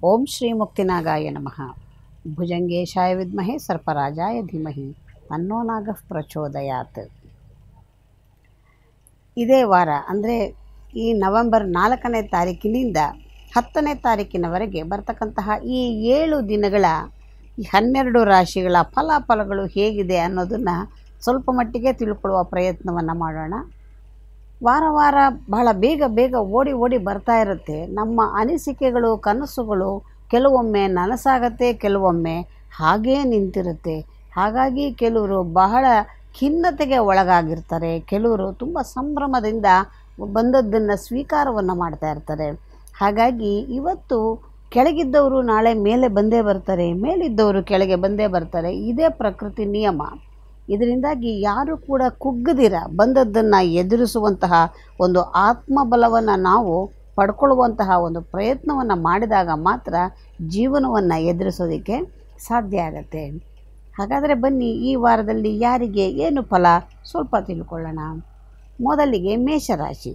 ಓಂ ಶ್ರೀ ಮುಕ್ತಿನಾಗಾಯ ನಮಃ ಭುಜಂಗೇಶಾಯ ವಿದ್ಮಹೆ ಸರ್ಪರಾಜಾಯ ಧೀಮಹಿ ಅನ್ನೋ ನಾಗಃ ಪ್ರಚೋದಯಾತ್ ಇದೇ ವಾರ ಅಂದರೆ ಈ ನವೆಂಬರ್ ನಾಲ್ಕನೇ ತಾರೀಕಿನಿಂದ ಹತ್ತನೇ ತಾರೀಕಿನವರೆಗೆ ಬರ್ತಕ್ಕಂತಹ ಈ ಏಳು ದಿನಗಳ ಈ ಹನ್ನೆರಡು ರಾಶಿಗಳ ಫಲಾಫಲಗಳು ಹೇಗಿದೆ ಅನ್ನೋದನ್ನು ಸ್ವಲ್ಪ ಮಟ್ಟಿಗೆ ತಿಳ್ಕೊಳ್ಳುವ ಪ್ರಯತ್ನವನ್ನು ಮಾಡೋಣ ವಾರ ವಾರ ಬಹಳ ಬೇಗ ಬೇಗ ಓಡಿ ಓಡಿ ಬರ್ತಾ ಇರುತ್ತೆ ನಮ್ಮ ಅನಿಸಿಕೆಗಳು ಕನಸುಗಳು ಕೆಲವೊಮ್ಮೆ ನನಸಾಗತ್ತೆ ಕೆಲವೊಮ್ಮೆ ಹಾಗೇ ನಿಂತಿರುತ್ತೆ ಹಾಗಾಗಿ ಕೆಲವರು ಬಹಳ ಖಿನ್ನತೆಗೆ ಒಳಗಾಗಿರ್ತಾರೆ ಕೆಲವರು ತುಂಬ ಸಂಭ್ರಮದಿಂದ ಬಂದದ್ದನ್ನು ಸ್ವೀಕಾರವನ್ನು ಮಾಡ್ತಾ ಇರ್ತಾರೆ ಹಾಗಾಗಿ ಇವತ್ತು ಕೆಳಗಿದ್ದವರು ನಾಳೆ ಮೇಲೆ ಬಂದೇ ಬರ್ತಾರೆ ಮೇಲಿದ್ದವರು ಕೆಳಗೆ ಬಂದೇ ಬರ್ತಾರೆ ಇದೇ ಪ್ರಕೃತಿ ನಿಯಮ ಇದರಿಂದಾಗಿ ಯಾರು ಕೂಡ ಕುಗ್ಗದಿರ ಬಂದದ್ದನ್ನು ಎದುರಿಸುವಂತಹ ಒಂದು ಆತ್ಮಬಲವನ್ನು ನಾವು ಪಡ್ಕೊಳ್ಳುವಂತಹ ಒಂದು ಪ್ರಯತ್ನವನ್ನು ಮಾಡಿದಾಗ ಮಾತ್ರ ಜೀವನವನ್ನು ಎದುರಿಸೋದಕ್ಕೆ ಸಾಧ್ಯ ಆಗತ್ತೆ ಹಾಗಾದರೆ ಬನ್ನಿ ಈ ವಾರದಲ್ಲಿ ಯಾರಿಗೆ ಏನು ಫಲ ಸ್ವಲ್ಪ ತಿಳ್ಕೊಳ್ಳೋಣ ಮೊದಲಿಗೆ ಮೇಷರಾಶಿ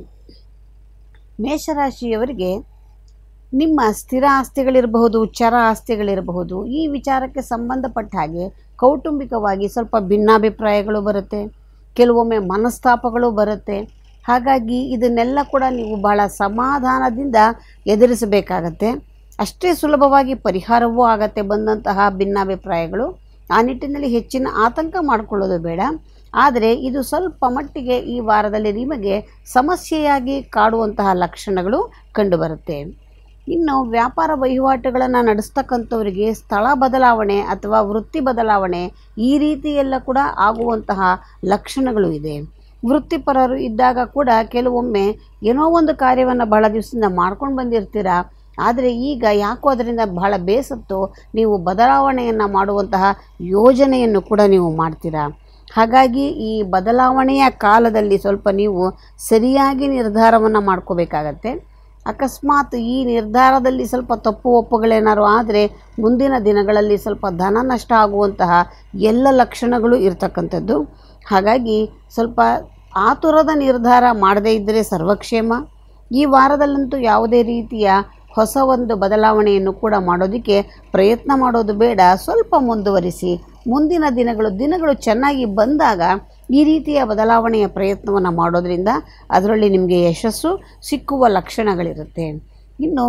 ಮೇಷರಾಶಿಯವರಿಗೆ ನಿಮ್ಮ ಸ್ಥಿರ ಆಸ್ತಿಗಳಿರಬಹುದು ಚರ ಆಸ್ತಿಗಳಿರಬಹುದು ಈ ವಿಚಾರಕ್ಕೆ ಸಂಬಂಧಪಟ್ಟ ಹಾಗೆ ಕೌಟುಂಬಿಕವಾಗಿ ಸ್ವಲ್ಪ ಭಿನ್ನಾಭಿಪ್ರಾಯಗಳು ಬರುತ್ತೆ ಕೆಲವೊಮ್ಮೆ ಮನಸ್ತಾಪಗಳು ಬರುತ್ತೆ ಹಾಗಾಗಿ ಇದನ್ನೆಲ್ಲ ಕೂಡ ನೀವು ಬಹಳ ಸಮಾಧಾನದಿಂದ ಎದುರಿಸಬೇಕಾಗತ್ತೆ ಅಷ್ಟೇ ಸುಲಭವಾಗಿ ಪರಿಹಾರವೂ ಆಗತ್ತೆ ಬಂದಂತಹ ಭಿನ್ನಾಭಿಪ್ರಾಯಗಳು ಆ ನಿಟ್ಟಿನಲ್ಲಿ ಹೆಚ್ಚಿನ ಆತಂಕ ಮಾಡಿಕೊಳ್ಳೋದು ಬೇಡ ಆದರೆ ಇದು ಸ್ವಲ್ಪ ಮಟ್ಟಿಗೆ ಈ ವಾರದಲ್ಲಿ ನಿಮಗೆ ಸಮಸ್ಯೆಯಾಗಿ ಕಾಡುವಂತಹ ಲಕ್ಷಣಗಳು ಕಂಡುಬರುತ್ತೆ ಇನ್ನು ವ್ಯಾಪಾರ ವಹಿವಾಟುಗಳನ್ನು ನಡೆಸ್ತಕ್ಕಂಥವರಿಗೆ ಸ್ಥಳ ಬದಲಾವಣೆ ಅಥವಾ ವೃತ್ತಿ ಬದಲಾವಣೆ ಈ ರೀತಿಯೆಲ್ಲ ಕೂಡ ಆಗುವಂತಹ ಲಕ್ಷಣಗಳು ಇದೆ ವೃತ್ತಿಪರರು ಇದ್ದಾಗ ಕೂಡ ಕೆಲವೊಮ್ಮೆ ಏನೋ ಒಂದು ಕಾರ್ಯವನ್ನು ಬಹಳ ದಿವಸದಿಂದ ಮಾಡ್ಕೊಂಡು ಬಂದಿರ್ತೀರಾ ಆದರೆ ಈಗ ಯಾಕೋ ಅದರಿಂದ ಬಹಳ ಬೇಸತ್ತು ನೀವು ಬದಲಾವಣೆಯನ್ನು ಮಾಡುವಂತಹ ಯೋಜನೆಯನ್ನು ಕೂಡ ನೀವು ಮಾಡ್ತೀರಾ ಹಾಗಾಗಿ ಈ ಬದಲಾವಣೆಯ ಕಾಲದಲ್ಲಿ ಸ್ವಲ್ಪ ನೀವು ಸರಿಯಾಗಿ ನಿರ್ಧಾರವನ್ನು ಮಾಡ್ಕೋಬೇಕಾಗತ್ತೆ ಅಕಸ್ಮಾತ್ ಈ ನಿರ್ಧಾರದಲ್ಲಿ ಸ್ವಲ್ಪ ತಪ್ಪು ಒಪ್ಪುಗಳೇನಾದ್ರು ಆದರೆ ಮುಂದಿನ ದಿನಗಳಲ್ಲಿ ಸ್ವಲ್ಪ ಧನ ನಷ್ಟ ಆಗುವಂತಹ ಎಲ್ಲ ಲಕ್ಷಣಗಳು ಇರತಕ್ಕಂಥದ್ದು ಹಾಗಾಗಿ ಸ್ವಲ್ಪ ಆತುರದ ನಿರ್ಧಾರ ಮಾಡದೇ ಇದ್ದರೆ ಸರ್ವಕ್ಷೇಮ ಈ ವಾರದಲ್ಲಂತೂ ಯಾವುದೇ ರೀತಿಯ ಹೊಸ ಒಂದು ಬದಲಾವಣೆಯನ್ನು ಕೂಡ ಮಾಡೋದಕ್ಕೆ ಪ್ರಯತ್ನ ಮಾಡೋದು ಬೇಡ ಸ್ವಲ್ಪ ಮುಂದುವರಿಸಿ ಮುಂದಿನ ದಿನಗಳು ದಿನಗಳು ಚೆನ್ನಾಗಿ ಬಂದಾಗ ಈ ರೀತಿಯ ಬದಲಾವಣೆಯ ಪ್ರಯತ್ನವನ್ನು ಮಾಡೋದರಿಂದ ಅದರಲ್ಲಿ ನಿಮಗೆ ಯಶಸ್ಸು ಸಿಕ್ಕುವ ಲಕ್ಷಣಗಳಿರುತ್ತೆ ಇನ್ನು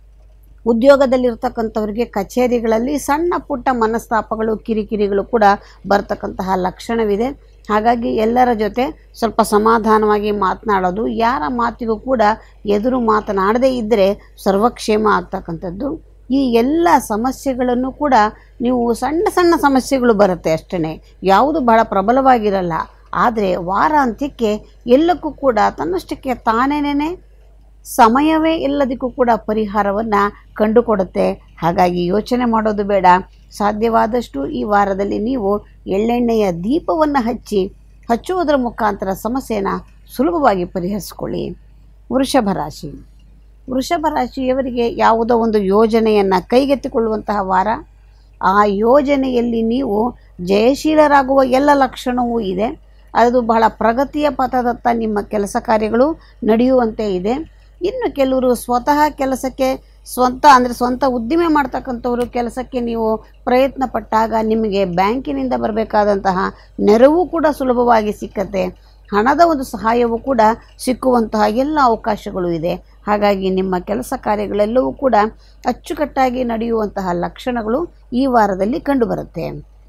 ಉದ್ಯೋಗದಲ್ಲಿರ್ತಕ್ಕಂಥವ್ರಿಗೆ ಕಚೇರಿಗಳಲ್ಲಿ ಸಣ್ಣ ಪುಟ್ಟ ಮನಸ್ತಾಪಗಳು ಕಿರಿಕಿರಿಗಳು ಕೂಡ ಬರ್ತಕ್ಕಂತಹ ಲಕ್ಷಣವಿದೆ ಹಾಗಾಗಿ ಎಲ್ಲರ ಜೊತೆ ಸ್ವಲ್ಪ ಸಮಾಧಾನವಾಗಿ ಮಾತನಾಡೋದು ಯಾರ ಮಾತಿಗೂ ಕೂಡ ಎದುರು ಮಾತನಾಡದೇ ಇದ್ದರೆ ಸರ್ವಕ್ಷೇಮ ಆಗ್ತಕ್ಕಂಥದ್ದು ಈ ಎಲ್ಲ ಸಮಸ್ಯೆಗಳನ್ನು ಕೂಡ ನೀವು ಸಣ್ಣ ಸಣ್ಣ ಸಮಸ್ಯೆಗಳು ಬರುತ್ತೆ ಅಷ್ಟೇ ಯಾವುದು ಬಹಳ ಪ್ರಬಲವಾಗಿರಲ್ಲ ಆದರೆ ವಾರಾಂತ್ಯಕ್ಕೆ ಎಲ್ಲಕ್ಕೂ ಕೂಡ ತನ್ನಷ್ಟಕ್ಕೆ ತಾನೇನೇ ಸಮಯವೇ ಎಲ್ಲದಕ್ಕೂ ಕೂಡ ಪರಿಹಾರವನ್ನು ಕಂಡುಕೊಡುತ್ತೆ ಹಾಗಾಗಿ ಯೋಚನೆ ಮಾಡೋದು ಬೇಡ ಸಾಧ್ಯವಾದಷ್ಟು ಈ ವಾರದಲ್ಲಿ ನೀವು ಎಳ್ಳೆಣ್ಣೆಯ ದೀಪವನ್ನು ಹಚ್ಚಿ ಹಚ್ಚುವುದರ ಮುಖಾಂತರ ಸಮಸ್ಯೆನ ಸುಲಭವಾಗಿ ಪರಿಹರಿಸಿಕೊಳ್ಳಿ ವೃಷಭ ರಾಶಿ ವೃಷಭ ರಾಶಿಯವರಿಗೆ ಯಾವುದೋ ಒಂದು ಯೋಜನೆಯನ್ನು ಕೈಗೆತ್ತಿಕೊಳ್ಳುವಂತಹ ವಾರ ಆ ಯೋಜನೆಯಲ್ಲಿ ನೀವು ಜಯಶೀಲರಾಗುವ ಎಲ್ಲ ಲಕ್ಷಣವೂ ಇದೆ ಅದು ಬಹಳ ಪ್ರಗತಿಯ ಪಥದತ್ತ ನಿಮ್ಮ ಕೆಲಸ ಕಾರ್ಯಗಳು ನಡೆಯುವಂತೆ ಇದೆ ಇನ್ನು ಕೆಲವರು ಸ್ವತಃ ಕೆಲಸಕ್ಕೆ ಸ್ವಂತ ಅಂದರೆ ಸ್ವಂತ ಉದ್ದಿಮೆ ಮಾಡ್ತಕ್ಕಂಥವ್ರು ಕೆಲಸಕ್ಕೆ ನೀವು ಪ್ರಯತ್ನ ಪಟ್ಟಾಗ ನಿಮಗೆ ಬ್ಯಾಂಕಿನಿಂದ ಬರಬೇಕಾದಂತಹ ನೆರವು ಕೂಡ ಸುಲಭವಾಗಿ ಸಿಕ್ಕತ್ತೆ ಹಣದ ಒಂದು ಸಹಾಯವೂ ಕೂಡ ಸಿಕ್ಕುವಂತಹ ಎಲ್ಲ ಅವಕಾಶಗಳು ಇದೆ ಹಾಗಾಗಿ ನಿಮ್ಮ ಕೆಲಸ ಕಾರ್ಯಗಳೆಲ್ಲವೂ ಕೂಡ ಅಚ್ಚುಕಟ್ಟಾಗಿ ನಡೆಯುವಂತಹ ಲಕ್ಷಣಗಳು ಈ ವಾರದಲ್ಲಿ ಕಂಡುಬರುತ್ತೆ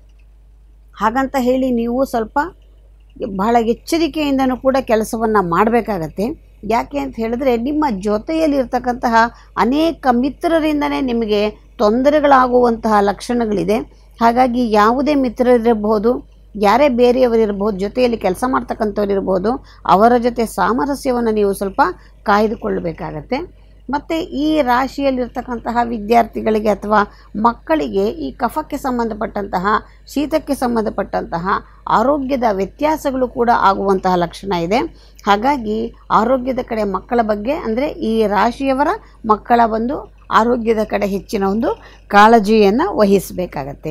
ಹಾಗಂತ ಹೇಳಿ ನೀವು ಸ್ವಲ್ಪ ಬಹಳ ಎಚ್ಚರಿಕೆಯಿಂದನೂ ಕೂಡ ಕೆಲಸವನ್ನು ಮಾಡಬೇಕಾಗತ್ತೆ ಯಾಕೆ ಅಂತ ಹೇಳಿದ್ರೆ ನಿಮ್ಮ ಜೊತೆಯಲ್ಲಿರ್ತಕ್ಕಂತಹ ಅನೇಕ ಮಿತ್ರರಿಂದನೇ ನಿಮಗೆ ತೊಂದರೆಗಳಾಗುವಂತಹ ಲಕ್ಷಣಗಳಿದೆ ಹಾಗಾಗಿ ಯಾವುದೇ ಮಿತ್ರರಿರಬಹುದು ಯಾರೇ ಬೇರೆಯವರಿರ್ಬೋದು ಜೊತೆಯಲ್ಲಿ ಕೆಲಸ ಮಾಡ್ತಕ್ಕಂಥವ್ರು ಇರ್ಬೋದು ಅವರ ಜೊತೆ ಸಾಮರಸ್ಯವನ್ನು ನೀವು ಸ್ವಲ್ಪ ಕಾಯ್ದುಕೊಳ್ಳಬೇಕಾಗತ್ತೆ ಮತ್ತು ಈ ರಾಶಿಯಲ್ಲಿರ್ತಕ್ಕಂತಹ ವಿದ್ಯಾರ್ಥಿಗಳಿಗೆ ಅಥವಾ ಮಕ್ಕಳಿಗೆ ಈ ಕಫಕ್ಕೆ ಸಂಬಂಧಪಟ್ಟಂತಹ ಶೀತಕ್ಕೆ ಸಂಬಂಧಪಟ್ಟಂತಹ ಆರೋಗ್ಯದ ವ್ಯತ್ಯಾಸಗಳು ಕೂಡ ಆಗುವಂತಹ ಲಕ್ಷಣ ಇದೆ ಹಾಗಾಗಿ ಆರೋಗ್ಯದ ಕಡೆ ಮಕ್ಕಳ ಬಗ್ಗೆ ಅಂದರೆ ಈ ರಾಶಿಯವರ ಮಕ್ಕಳ ಒಂದು ಆರೋಗ್ಯದ ಕಡೆ ಹೆಚ್ಚಿನ ಒಂದು ಕಾಳಜಿಯನ್ನು ವಹಿಸಬೇಕಾಗತ್ತೆ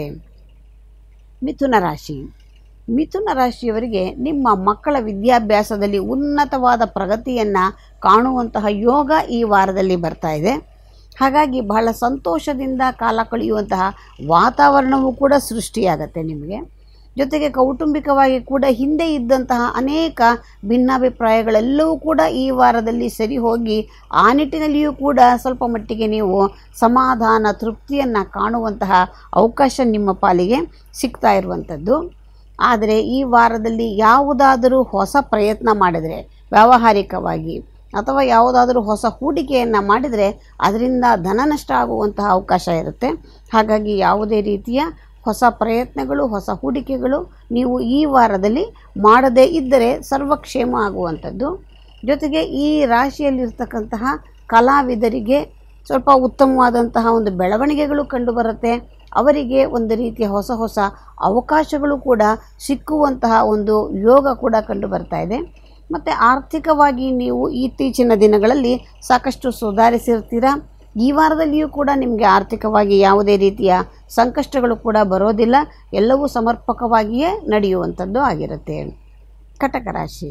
ಮಿಥುನ ರಾಶಿ ಮಿಥುನ ರಾಶಿಯವರಿಗೆ ನಿಮ್ಮ ಮಕ್ಕಳ ವಿದ್ಯಾಭ್ಯಾಸದಲ್ಲಿ ಉನ್ನತವಾದ ಪ್ರಗತಿಯನ್ನು ಕಾಣುವಂತಹ ಯೋಗ ಈ ವಾರದಲ್ಲಿ ಬರ್ತಾ ಇದೆ ಹಾಗಾಗಿ ಬಹಳ ಸಂತೋಷದಿಂದ ಕಾಲ ಕಳೆಯುವಂತಹ ವಾತಾವರಣವೂ ಕೂಡ ಸೃಷ್ಟಿಯಾಗತ್ತೆ ನಿಮಗೆ ಜೊತೆಗೆ ಕೌಟುಂಬಿಕವಾಗಿ ಕೂಡ ಹಿಂದೆ ಇದ್ದಂತಹ ಅನೇಕ ಭಿನ್ನಾಭಿಪ್ರಾಯಗಳೆಲ್ಲವೂ ಕೂಡ ಈ ವಾರದಲ್ಲಿ ಸರಿ ಹೋಗಿ ಆ ನಿಟ್ಟಿನಲ್ಲಿಯೂ ಕೂಡ ಸ್ವಲ್ಪ ಮಟ್ಟಿಗೆ ನೀವು ಸಮಾಧಾನ ತೃಪ್ತಿಯನ್ನು ಕಾಣುವಂತಹ ಅವಕಾಶ ನಿಮ್ಮ ಪಾಲಿಗೆ ಸಿಗ್ತಾ ಇರುವಂಥದ್ದು ಆದರೆ ಈ ವಾರದಲ್ಲಿ ಯಾವುದಾದರೂ ಹೊಸ ಪ್ರಯತ್ನ ಮಾಡಿದರೆ ವ್ಯಾವಹಾರಿಕವಾಗಿ ಅಥವಾ ಯಾವುದಾದರೂ ಹೊಸ ಹೂಡಿಕೆಯನ್ನು ಮಾಡಿದರೆ ಅದರಿಂದ ಧನ ನಷ್ಟ ಆಗುವಂತಹ ಅವಕಾಶ ಇರುತ್ತೆ ಹಾಗಾಗಿ ಯಾವುದೇ ರೀತಿಯ ಹೊಸ ಪ್ರಯತ್ನಗಳು ಹೊಸ ಹೂಡಿಕೆಗಳು ನೀವು ಈ ವಾರದಲ್ಲಿ ಮಾಡದೇ ಇದ್ದರೆ ಸರ್ವಕ್ಷೇಮ ಆಗುವಂಥದ್ದು ಜೊತೆಗೆ ಈ ರಾಶಿಯಲ್ಲಿರ್ತಕ್ಕಂತಹ ಕಲಾವಿದರಿಗೆ ಸ್ವಲ್ಪ ಉತ್ತಮವಾದಂತಹ ಒಂದು ಬೆಳವಣಿಗೆಗಳು ಕಂಡುಬರುತ್ತೆ ಅವರಿಗೆ ಒಂದು ರೀತಿಯ ಹೊಸ ಹೊಸ ಅವಕಾಶಗಳು ಕೂಡ ಸಿಕ್ಕುವಂತಹ ಒಂದು ಯೋಗ ಕೂಡ ಕಂಡು ಬರ್ತಾ ಇದೆ ಮತ್ತು ಆರ್ಥಿಕವಾಗಿ ನೀವು ಇತ್ತೀಚಿನ ದಿನಗಳಲ್ಲಿ ಸಾಕಷ್ಟು ಸುಧಾರಿಸಿರ್ತೀರ ಈ ವಾರದಲ್ಲಿಯೂ ಕೂಡ ನಿಮಗೆ ಆರ್ಥಿಕವಾಗಿ ಯಾವುದೇ ರೀತಿಯ ಸಂಕಷ್ಟಗಳು ಕೂಡ ಬರೋದಿಲ್ಲ ಎಲ್ಲವೂ ಸಮರ್ಪಕವಾಗಿಯೇ ನಡೆಯುವಂಥದ್ದು ಆಗಿರುತ್ತೆ ಕಟಕ ರಾಶಿ